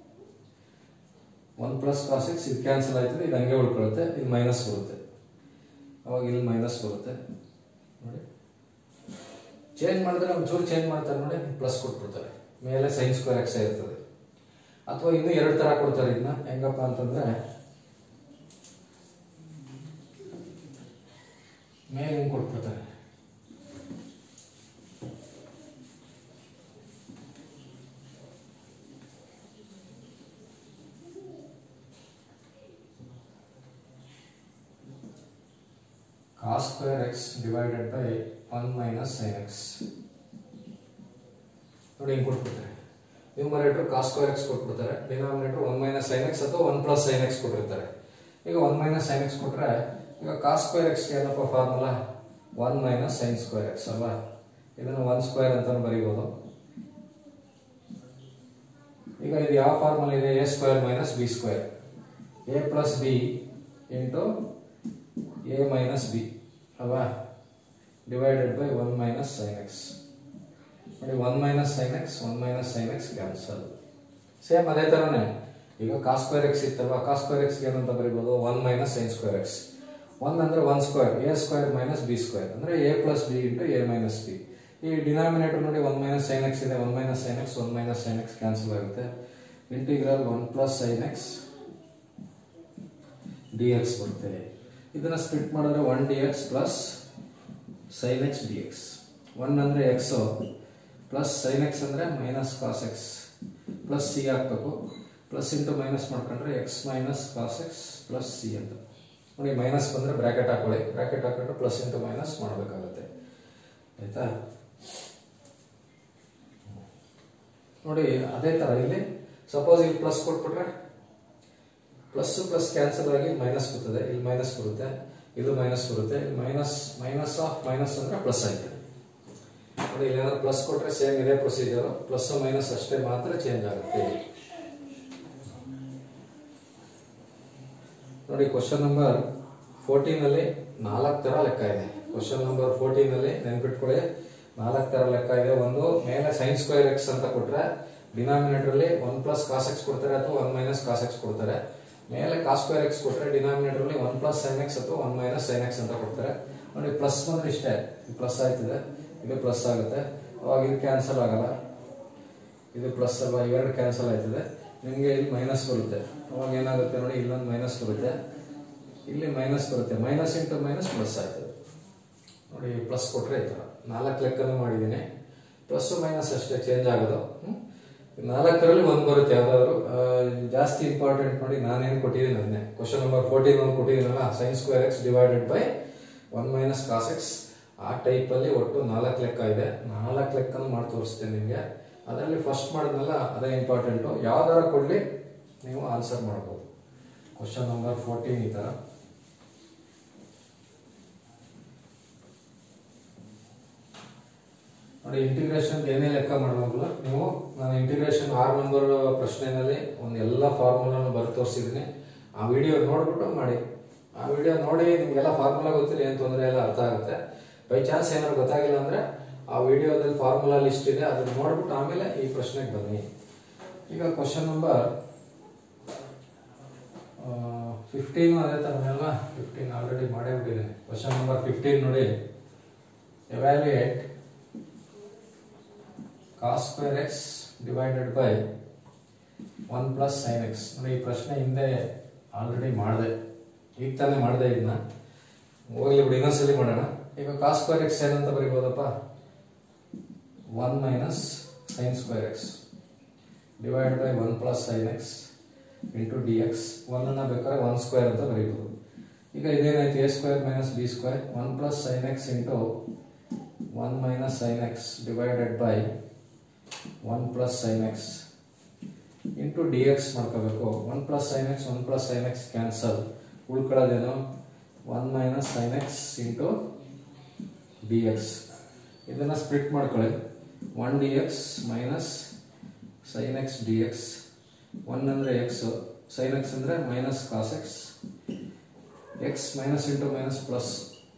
ಒನ್ ಪ್ಲಸ್ ಕಾಸ್ ಎಕ್ಸ್ ಇದು ಕ್ಯಾನ್ಸಲ್ ಆಯ್ತದೆ ಇದು ಹಂಗೆ ಉಳ್ಕೊಳ್ಳುತ್ತೆ ಇದು ಮೈನಸ್ ಬರುತ್ತೆ ಅವಾಗ ಇಲ್ಲಿ ಮೈನಸ್ ಬರುತ್ತೆ ನೋಡಿ ಚೇಂಜ್ ಮಾಡಿದ್ರೆ ಒಂಚೂರು ಚೇಂಜ್ ಮಾಡ್ತಾರೆ ನೋಡಿ ಪ್ಲಸ್ ಕೊಟ್ಬಿಡ್ತಾರೆ ಮೇಲೆ ಸೈನ್ ಸ್ಕ್ವೇರ್ ಎಕ್ಸ್ ಇರ್ತದೆ ಅಥವಾ ಇನ್ನೂ ಎರಡು ತರ ಕೊಡ್ತಾರೆ ಇದನ್ನ ಹೆಂಗಪ್ಪ ಅಂತಂದ್ರೆ ಮೇಲೆ ಹಿಂಗ್ ಕೊಟ್ಬಿಡ್ತಾರೆ cos square x divided by 1 minus sin x ನೋಡಿ ಹಿಂಗೆ ಕೊಟ್ಬಿಡ್ತಾರೆ ನ್ಯೂಮರೇಟರ್ ಕಾಸ್ ಸ್ಕ್ವೇರ್ ಎಕ್ಸ್ ಕೊಟ್ಬಿಡ್ತಾರೆ denominator one minus sine x ಅಥವಾ ಒನ್ ಪ್ಲಸ್ ಸೈನ್ ಎಕ್ಸ್ ಕೊಟ್ಟಿರ್ತಾರೆ ಈಗ ಒನ್ ಮೈನಸ್ ಸೈನ್ ಎಕ್ಸ್ ಕೊಟ್ರೆ ಈಗ ಕಾಸ್ ಸ್ಕ್ವೇರ್ ಎಕ್ಸ್ಗೆ ಏನಪ್ಪ formula one minus sine square x ಅಲ್ವಾ ಇದನ್ನು ಒನ್ ಸ್ಕ್ವೇರ್ ಅಂತಾನು ಬರೀಬೋದು ಈಗ ಇದು ಯಾವ ಫಾರ್ಮುಲಾ ಇದೆ a square minus b square a plus b into a minus b ಅಲ್ವಾ divided by one minus sine x ನೋಡಿ one minus sine x one minus sine x cancel same ಅದೇ ತರನೇ ಈಗ ಕಾಸ್ ಸ್ಕ್ವೇರ್ ಎಕ್ಸ್ ಇತ್ತಲ್ವಾ cos square x ಏನಂತ ಬರೀಬೋದು one minus sine square x one ಅಂದ್ರೆ one square a square minus b square ಅಂದ್ರೆ a plus b into a minus b ಈ denominator ನೋಡಿ ಒನ್ ಮೈನಸ್ ಸೈನ್ ಎಕ್ಸ್ ಇದೆ one minus sine x one minus sine x cancel ಆಗುತ್ತೆ integral one plus sine x d x ಬರುತ್ತೆ ಇದನ್ನ split ಮಾಡಿದ್ರೆ one d x plus sine x d x one ಅಂದ್ರೆ x plus sine x ಅಂದ್ರೆ minus cos x plus c ಹಾಕ್ಬೇಕು plus into minus ಮಾಡ್ಕೊಂಡ್ರೆ x minus cos x plus c ಅಂತ ನೋಡಿ minus ಬಂದ್ರೆ ಬ್ರಾಕೆಟ್ ಹಾಕೊಳ್ಳಿ ಬ್ರಾಕೆಟ್ ಹಾಕೊಂಡ್ರೆ ಪ್ಲಸ್ ಇಂಟು ಮೈನಸ್ ಮಾಡಬೇಕಾಗುತ್ತೆ ಆಯ್ತಾ ನೋಡಿ ಅದೇ ತರ ಇಲ್ಲಿ ಸಪೋಸ್ ಇಲ್ಲಿ ಪ್ಲಸ್ ಕೊಟ್ಬಿಟ್ರೆ ಪ್ಲಸ್ ಪ್ಲಸ್ ಕ್ಯಾನ್ಸಲ್ ಆಗಿ ಮೈನಸ್ ಬರ್ತದೆ ಇಲ್ಲಿ ಮೈನಸ್ ಬರುತ್ತೆ ಇದು ಮೈನಸ್ ಬರುತ್ತೆ ಇಲ್ಲಿ ಮೈನಸ್ ಮೈನಸ್ ಆಫ್ ಮೈನಸ್ ಅಂದ್ರೆ ಪ್ಲಸ್ ಆಯ್ತದೆ ನೋಡಿ ಇಲ್ಲಿ ಏನಾದ್ರು ಪ್ಲಸ್ ಕೊಟ್ರೆ ಸೇಮ್ ಇದೇ ಪ್ರೊಸೀಜರ್ ಪ್ಲಸ್ ಮೈನಸ್ ಅಷ್ಟೇ ಮಾತ್ರ ಚೇಂಜ್ ಆಗುತ್ತೆ ನೋಡಿ ಕ್ವಶನ್ ನಂಬರ್ ಫೋರ್ಟೀನ್ ಅಲ್ಲಿ ನಾಲ್ಕು ತರ ಲೆಕ್ಕ ಇದೆ ಕ್ವಶನ್ ನಂಬರ್ ಫೋರ್ಟೀನ್ ಅಲ್ಲಿ ನೆನ್ಪಿಟ್ಕೊಳ್ಳಿ ನಾಲ್ಕು ತರ ಲೆಕ್ಕ ಇದೆ ಒಂದು ಮೇಲೆ ಸೈನ್ ಸ್ಕ್ವೇರ್ ಎಕ್ಸ್ ಅಂತ ಕೊಟ್ರೆ ಡಿನಾಮಿನೇಟರ್ ಅಲ್ಲಿ ಒನ್ ಪ್ಲಸ್ ಕಾಸ್ ಎಕ್ಸ್ ಕೊಡ್ತಾರೆ ಅಥವಾ ಒನ್ ಮೈನಸ್ ಕಾಸ್ ಎಕ್ಸ್ ಕೊಡ್ತಾರೆ ಮೇಲೆ ಕಾಸ್ ಸ್ಕ್ವೇರ್ ಎಕ್ಸ್ ಕೊಟ್ರೆ ಡಿನಾಮಿನೇಟರ್ ಅಲ್ಲಿ ಒನ್ ಪ್ಲಸ್ ಸೈನ್ ಎಕ್ಸ್ ಅಥವಾ ಒನ್ ಮೈನಸ್ ಸೈನ್ ಎಕ್ಸ್ ಅಂತ ಕೊಡ್ತಾರೆ ನೋಡಿ ಪ್ಲಸ್ ಬಂದ್ರೆ ಇಷ್ಟೇ ಪ್ಲಸ್ ಆಯ್ತದೆ ಇದು ಪ್ಲಸ್ ಆಗುತ್ತೆ ಅವಾಗ ಇದು ಕ್ಯಾನ್ಸಲ್ ಆಗಲ್ಲ ಇದು ಪ್ಲಸ್ ಅಲ್ವಾ ಇವೆರಡು ಕ್ಯಾನ್ಸಲ್ ಆಯ್ತದೆ ನಿಮಗೆ ಇಲ್ಲಿ ಮೈನಸ್ ಬರುತ್ತೆ ಅವಾಗ ಏನಾಗುತ್ತೆ ನೋಡಿ ಇಲ್ಲೊಂದು ಮೈನಸ್ ಬರುತ್ತೆ ಇಲ್ಲಿ ಮೈನಸ್ ಬರುತ್ತೆ ಮೈನಸ್ ಇಂಟು ಮೈನಸ್ ಪ್ಲಸ್ ಆಯ್ತದೆ ನೋಡಿ ಪ್ಲಸ್ ಕೊಟ್ರೆ ಈ ಥರ ನಾಲ್ಕು ಲೆಕ್ಕನೂ ಮಾಡಿದ್ದೀನಿ ಪ್ಲಸ್ ಮೈನಸ್ ಅಷ್ಟೇ ಚೇಂಜ್ ಆಗೋದು ಹ್ಮ್? ನಾಲ್ಕರಲ್ಲಿ ಒಂದು ಬರುತ್ತೆ ಯಾವ್ದಾದ್ರು ಆ, ಜಾಸ್ತಿ ಇಂಪಾರ್ಟೆಂಟ್ ನೋಡಿ ನಾನೇನು ಕೊಟ್ಟಿದ್ದೀನಿ ಅದನ್ನೇ ಕ್ವಶನ್ ನಂಬರ್ ಫೋರ್ಟೀನ್ ಒಂದು ಕೊಟ್ಟಿದ್ದೀನಲ್ಲ sine square x divided by one minus cos x ಆ ಟೈಪ್ ಅಲ್ಲಿ ಒಟ್ಟು ನಾಲ್ಕು ಲೆಕ್ಕ ಇದೆ ನಾಲ್ಕು ಲೆಕ್ಕನೂ ಮಾಡಿ ತೋರಿಸ್ತೇನೆ ನಿಮಗೆ ಅದರಲ್ಲಿ ಫಸ್ಟ್ ಮಾಡಿದ್ನಲ್ಲ ಅದೇ ಇಂಪಾರ್ಟೆಂಟು ಯಾವ್ದಾರ ಕೊಡ್ಲಿ ನೀವು ಆನ್ಸರ್ ಮಾಡ್ಬೋದು ಕ್ವಶನ್ ನಂಬರ್ ಫೋರ್ಟೀನ್ ಈ ಥರ ನೋಡಿ ಇಂಟಿಗ್ರೇಷನ್ ಏನೇ ಲೆಕ್ಕ ಮಾಡುವಾಗಲೂ ನೀವು ನಾನು ಇಂಟಿಗ್ರೇಷನ್ ಆರು ನಂಬರ್ ಪ್ರಶ್ನೆಯಲ್ಲಿ ಒಂದು ಎಲ್ಲ ಫಾರ್ಮುಲಾನು ಬರೆದು ತೋರಿಸಿದ್ದೀನಿ ಆ ವಿಡಿಯೋ ನೋಡ್ಬಿಟ್ಟು ಮಾಡಿ ಆ ವಿಡಿಯೋ ನೋಡಿ ನಿಮಗೆಲ್ಲ ಫಾರ್ಮುಲಾ ಗೊತ್ತಿಲ್ಲ ಏನು ತೊಂದರೆ ಇಲ್ಲ ಅರ್ಥ ಆಗುತ್ತೆ ಬೈ ಚಾನ್ಸ್ ಏನಾದ್ರು ಗೊತ್ತಾಗಿಲ್ಲ ಅಂದರೆ ಆ ವಿಡಿಯೋದಲ್ಲಿ ಫಾರ್ಮುಲಾ ಲಿಸ್ಟ್ ಇದೆ ಅದನ್ನ ನೋಡ್ಬಿಟ್ಟು ಆಮೇಲೆ ಈ ಪ್ರಶ್ನೆಗೆ ಬನ್ನಿ ಈಗ ಕ್ವಶನ್ ನಂಬರ್ ಫಿಫ್ಟೀನ್ ಅದೇ ಥರ ಅಲ್ವಾ ಫಿಫ್ಟೀನ್ ಆಲ್ರೆಡಿ ಮಾಡೇ ಬಿಟ್ಟಿದ್ದೀನಿ ಕ್ವಶನ್ ನಂಬರ್ ಫಿಫ್ಟೀನ್ ನೋಡಿ evaluate cos square x divided by one plus sine x ನೋಡಿ ಈ ಪ್ರಶ್ನೆ ಹಿಂದೆ ಆಲ್ರೆಡಿ ಮಾಡಿದೆ ಈಗ ತಾನೇ ಮಾಡಿದೆ ಇದನ್ನ ಹೋಗ್ಲಿ ಬಿಡಿ ಇನ್ನೊಂದ್ಸಲಿ ಮಾಡೋಣ ಈಗ ಕಾಸ್ ಸ್ಕ್ವೇರ್ ಎಕ್ಸ್ ಏನಂತ ಬರೀಬೋದಪ್ಪ one minus sine square x divide by one plus sine x into d x ಒನ್ನ ಬೇಕಾದ್ರೆ ಒನ್ ಸ್ಕ್ವೇರ್ ಅಂತ ಬರೀಬೋದು ಈಗ ಇದೇನಾಯ್ತು a square minus b square one plus sine x into one minus sine x divided by one plus sine x into d x ಮಾಡ್ಕೋಬೇಕು one plus sine x one plus sine x cancel ಉಳ್ಕೊಳ್ಳೋದೇನು one minus sine x into d x ಇದನ್ನು split ಮಾಡ್ಕೊಳ್ಳಿ one d x minus sine x d x one ಅಂದರೆ x sine x ಅಂದರೆ minus cos x x minus into minus plus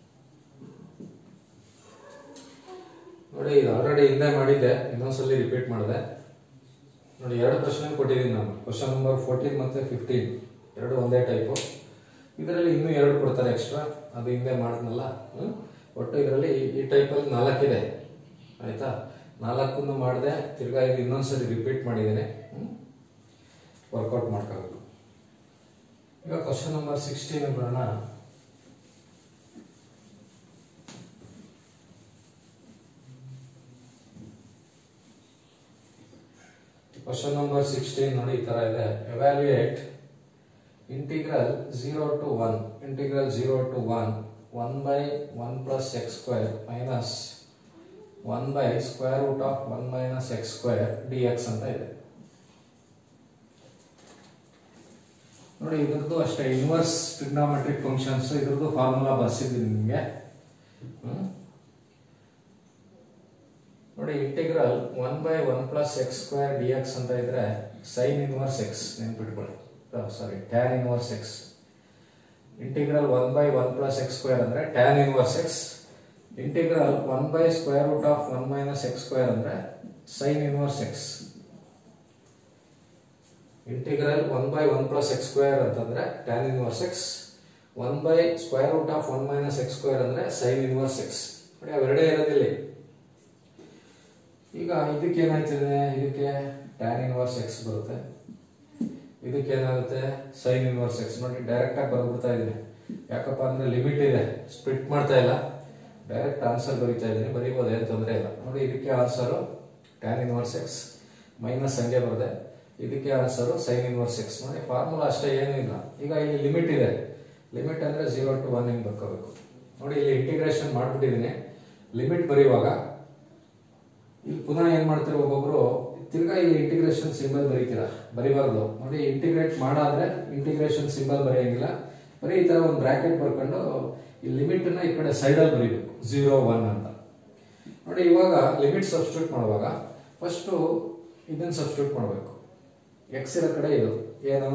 ನೋಡಿ ಇದು already ಹಿಂದೆ ಮಾಡಿದ್ದೆ ಇನ್ನೊಂದ್ಸಲಿ repeat ಮಾಡಿದೆ ನೋಡಿ ಎರಡು ಪ್ರಶ್ನೆ ಕೊಟ್ಟಿದ್ದೀನಿ ನಾನು ಕ್ವಶನ್ ನಂಬರ್ ಫೋರ್ಟೀನ್ ಮತ್ತು ಫಿಫ್ಟೀನ್ ಎರಡು ಒಂದೇ ಟೈಪು ಇದರಲ್ಲಿ ಇನ್ನೂ ಎರಡು ಕೊಡ್ತಾರೆ ಎಕ್ಸ್ಟ್ರಾ ಅದು ಹಿಂದೆ ಮಾಡಿದ್ನಲ್ಲ ಹ್ಮ್? ಒಟ್ಟು ಇದರಲ್ಲಿ ಈ ಟೈಪಲ್ಲಿ ನಾಲ್ಕಿದೆ ಆಯ್ತಾ ನಾಲ್ಕನ್ನು ಮಾಡಿದೆ ತಿರ್ಗಾ ಇದು ಇನ್ನೊಂದ್ಸರಿ ರಿಪೀಟ್ ಮಾಡಿದ್ದೀನಿ ವರ್ಕೌಟ್ ಮಾಡ್ಕೋಬೇಕು ಈಗ ಕ್ವಶನ್ ನಂಬರ್ ಸಿಕ್ಸ್ಟೀನ್ ಬರೋಣ ಕ್ವಶನ್ ನಂಬರ್ ಸಿಕ್ಸ್ಟೀನ್ ನೋಡಿ ಈ ತರ ಇದೆ evaluate integral zero to one integral zero to one one by one plus x square minus one by square root of one minus x square d x ಅಂತ ಇದೆ ನೋಡಿ ಇದ್ರದ್ದು ಅಷ್ಟೇ ಇನ್ವರ್ಸ್ ಟ್ರಿಗ್ನಾಮೆಟ್ರಿಕ್ ಫಂಕ್ಷನ್ಸ್ ಇದ್ರದ್ದು ಫಾರ್ಮುಲಾ ಬರ್ಸಿದ್ದೀನಿ ನಿಮಗೆ ನೋಡಿ integral one by one plus x square d x ಅಂತ ಇದ್ರೆ ಸೈನ್ ಇನ್ವರ್ಸ್ ಎಕ್ಸ್ ನೆನ್ಪಿಟ್ಕೊಳ್ಳಿ ಸಾರಿ tan inverse x integral one by one plus x square ಅಂದ್ರೆ tan inverse x integral one by square root of one minus x square ಅಂದ್ರೆ sine inverse x integral one by one plus x square ಅಂತಂದ್ರೆ tan inverse x one by square root of one minus x square ಅಂದ್ರೆ sine inverse x ನೋಡಿ ಅವೆರಡೇ ಇರೋದಿಲ್ಲ ಈಗ ಇದಕ್ಕೆ ಏನಾಯ್ತಿದೆ ಇದಕ್ಕೆ tan inverse X ಬರುತ್ತೆ ಇದಕ್ಕೆ ಏನಾಗುತ್ತೆ ಸೈನ್ ಇನ್ವರ್ಸ್ ಎಕ್ಸ್ ನೋಡಿ ಡೈರೆಕ್ಟ್ ಆಗಿ ಬರ್ಬಿಡ್ತಾ ಇದ್ದೀನಿ ಯಾಕಪ್ಪ ಅಂದ್ರೆ ಲಿಮಿಟ್ ಇದೆ ಸ್ಪ್ಲಿಟ್ ಮಾಡ್ತಾ ಇಲ್ಲ ಡೈರೆಕ್ಟ್ ಆನ್ಸರ್ ಬರೀತಾ ಇದ್ದೀನಿ ಬರೀಬೋದು ಏನು ತೊಂದರೆ ಇಲ್ಲ ನೋಡಿ ಇದಕ್ಕೆ answer tan inverse x minus ಹಂಗೆ ಬರುತ್ತೆ ಇದಕ್ಕೆ ಆನ್ಸರು ಸೈನ್ ಇನ್ವರ್ಸ್ ಎಕ್ಸ್ ನೋಡಿ ಫಾರ್ಮುಲಾ ಅಷ್ಟೇ ಏನೂ ಇಲ್ಲ ಈಗ ಇಲ್ಲಿ ಲಿಮಿಟ್ ಇದೆ ಲಿಮಿಟ್ ಅಂದ್ರೆ ಝೀರೋ ಟು ಒನ್ ಹಿಂಗೆ ಬರ್ಕೋಬೇಕು ನೋಡಿ ಇಲ್ಲಿ ಇಂಟಿಗ್ರೇಷನ್ ಮಾಡ್ಬಿಟ್ಟಿದ್ದೀನಿ ಲಿಮಿಟ್ ಬರೆಯುವಾಗ ಇಲ್ಲಿ ಪುನಃ ಏನ್ ಮಾಡ್ತಾರೆ ಒಬ್ಬೊಬ್ರು ತಿರ್ಗಾ ಇಲ್ಲಿ ಇಂಟಿಗ್ರೇಷನ್ ಸಿಂಬಲ್ ಬರೀತೀರಾ ಬರಿಬಾರ್ದು ನೋಡಿ ಇಂಟಿಗ್ರೇಟ್ ಮಾಡಾದ್ರೆ ಇಂಟಿಗ್ರೇಷನ್ ಸಿಂಬಲ್ ಬರೆಯಂಗಿಲ್ಲ ಬರೀ ಈ ತರ ಒಂದು ಬ್ರಾಕೆಟ್ ಬರ್ಕೊಂಡು ಈ ಲಿಮಿಟ್ ನ ಈ ಕಡೆ ಸೈಡಲ್ಲಿ ಬರೀಬೇಕು ಝೀರೋ ಒನ್ ಅಂತ ನೋಡಿ ಇವಾಗ ಲಿಮಿಟ್ ಸಬ್ಸ್ಟಿಟ್ಯೂಟ್ ಮಾಡುವಾಗ ಫಸ್ಟ್ ಇದನ್ನ ಸಬ್ಸ್ಟಿಟ್ಯೂಟ್ ಮಾಡಬೇಕು ಎಕ್ಸ್ ಇರೋ ಕಡೆ ಇದು ಏನು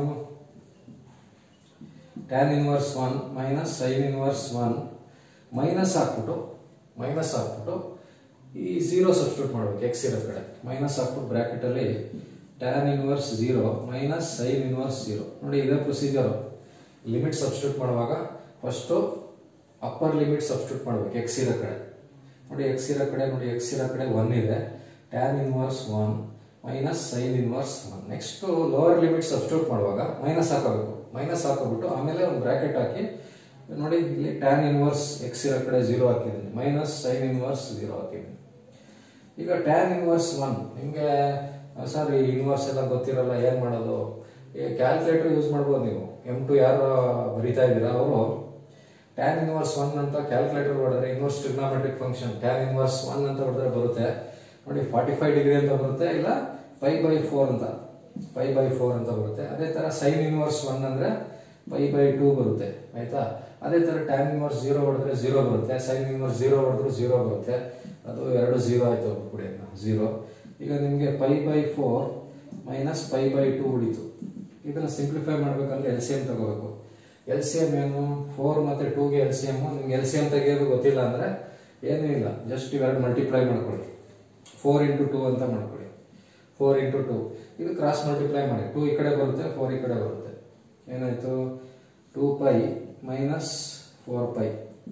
tan inverse one minus sine inverse one minus ಹಾಕ್ಬಿಟ್ಟು ಮೈನಸ್ ಹಾಕ್ಬಿಟ್ಟು ಈ ಝೀರೋ ಸಬ್ಸ್ಟಿಟ್ಯೂಟ್ ಮಾಡ್ಬೇಕು ಎಕ್ಸ್ ಇರೋ ಕಡೆ ಮೈನಸ್ ಹಾಕ್ಬಿಟ್ಟು ಬ್ರಾಕೆಟ್ ಅಲ್ಲಿ tan inverse zero minus sine inverse zero ನೋಡಿ ಇದೇ ಪ್ರೊಸೀಜರ್ ಲಿಮಿಟ್ ಸಬ್ಸ್ಟಿಟ್ಯೂಟ್ ಮಾಡುವಾಗ ಫಸ್ಟು ಅಪ್ಪರ್ ಲಿಮಿಟ್ ಸಬ್ಸ್ಟಿಟ್ಯೂಟ್ ಮಾಡ್ಬೇಕು ಎಕ್ಸ್ ಇರೋ ಕಡೆ ನೋಡಿ ಎಕ್ಸ್ ಇರೋ ಕಡೆ ನೋಡಿ ಎಕ್ಸ್ ಇರೋ ಕಡೆ ಒನ್ ಇದೆ tan inverse one minus sine inverse one next lower limit substitute ಮಾಡುವಾಗ ಮೈನಸ್ ಹಾಕೋಬೇಕು ಮೈನಸ್ ಹಾಕೋಬಿಟ್ಟು ಆಮೇಲೆ ಒಂದು ಬ್ರಾಕೆಟ್ ಹಾಕಿ ನೋಡಿ ಇಲ್ಲಿ ಟ್ಯಾನ್ ಇನ್ವರ್ಸ್ ಎಕ್ಸ್ ಇರೋ ಕಡೆ ಝೀರೋ ಹಾಕಿದ್ದೀನಿ ಮೈನಸ್ ಸೈನ್ ಇನ್ವರ್ಸ್ ಝೀರೋ ಹಾಕಿದ್ದೀನಿ ಈಗ ಟ್ಯಾನ್ ಇನ್ವರ್ಸ್ ಒನ್ ನಿಮಗೆ ಸರ್ ಈ ಇನ್ವರ್ಸ್ ಎಲ್ಲ ಗೊತ್ತಿರಲ್ಲ ಏನು ಮಾಡೋದು ಈ ಕ್ಯಾಲ್ಕುಲೇಟರ್ ಯೂಸ್ ಮಾಡ್ಬೋದು ನೀವು ಎಮ್ ಟು ಯಾರು ಬರಿತಾ ಇದ್ದೀರಾ ಅವರು ಟ್ಯಾನ್ ಇನ್ವರ್ಸ್ ಒನ್ ಅಂತ ಕ್ಯಾಲ್ಕುಲೇಟರ್ ಹೊಡೆದ್ರೆ inverse trigonometric function tan inverse one ಅಂತ ಹೊಡೆದ್ರೆ ಬರುತ್ತೆ ನೋಡಿ ಫಾರ್ಟಿ ಫೈವ್ ಡಿಗ್ರಿ ಅಂತ ಬರುತ್ತೆ ಇಲ್ಲ ಫೈವ್ ಬೈ ಫೋರ್ ಅಂತ ಪೈ ಬೈ ಫೋರ್ ಅಂತ ಬರುತ್ತೆ ಅದೇ ಥರ ಸೈನ್ ಇನ್ವರ್ಸ್ ಒನ್ ಅಂದರೆ ಪೈ ಬೈ ಟೂ ಬರುತ್ತೆ ಆಯ್ತಾ ಅದೇ ಥರ ಟ್ಯಾನ್ ಇನ್ವರ್ಸ್ ಜೀರೋ ಹೊಡೆದ್ರೆ ಜೀರೋ ಬರುತ್ತೆ ಸೈನ್ ಇನ್ವರ್ಸ್ ಜೀರೋ ಹೊಡೆದ್ರು ಜೀರೋ ಬರುತ್ತೆ ಅದು ಎರಡು ಜೀರೋ ಆಯ್ತು ಬಿಡಿ ಜೀರೋ ಈಗ ನಿಮಗೆ pi by four minus pi by two ಉಳಿತು ಇದನ್ನು ಸಿಂಪ್ಲಿಫೈ ಮಾಡಬೇಕಂದ್ರೆ ಎಲ್ ಸಿ ಎಮ್ ತಗೋಬೇಕು ಎಲ್ ಸಿ ಎಮ್ ಏನು ಫೋರ್ ಮತ್ತು ಟೂಗೆ ಎಲ್ ಸಿ ಎಮ್ ನಿಮ್ಗೆ ಎಲ್ ಸಿ ಎಮ್ ತೆಗಿಯೋದು ಗೊತ್ತಿಲ್ಲ ಅಂದರೆ ಏನೂ ಇಲ್ಲ ಜಸ್ಟ್ ಇವೆರಡು ಮಲ್ಟಿಪ್ಲೈ ಮಾಡ್ಕೊಳ್ಳಿ ಫೋರ್ ಇಂಟು ಟೂ ಅಂತ ಮಾಡ್ಕೊಳ್ಳಿ ಫೋರ್ ಇಂಟು ಟೂ ಇದು ಕ್ರಾಸ್ ಮಲ್ಟಿಪ್ಲೈ ಮಾಡಿ ಟೂ ಈ ಕಡೆ ಬರುತ್ತೆ ಫೋರ್ ಈ ಕಡೆ ಬರುತ್ತೆ ಏನಾಯಿತು two pi minus four pi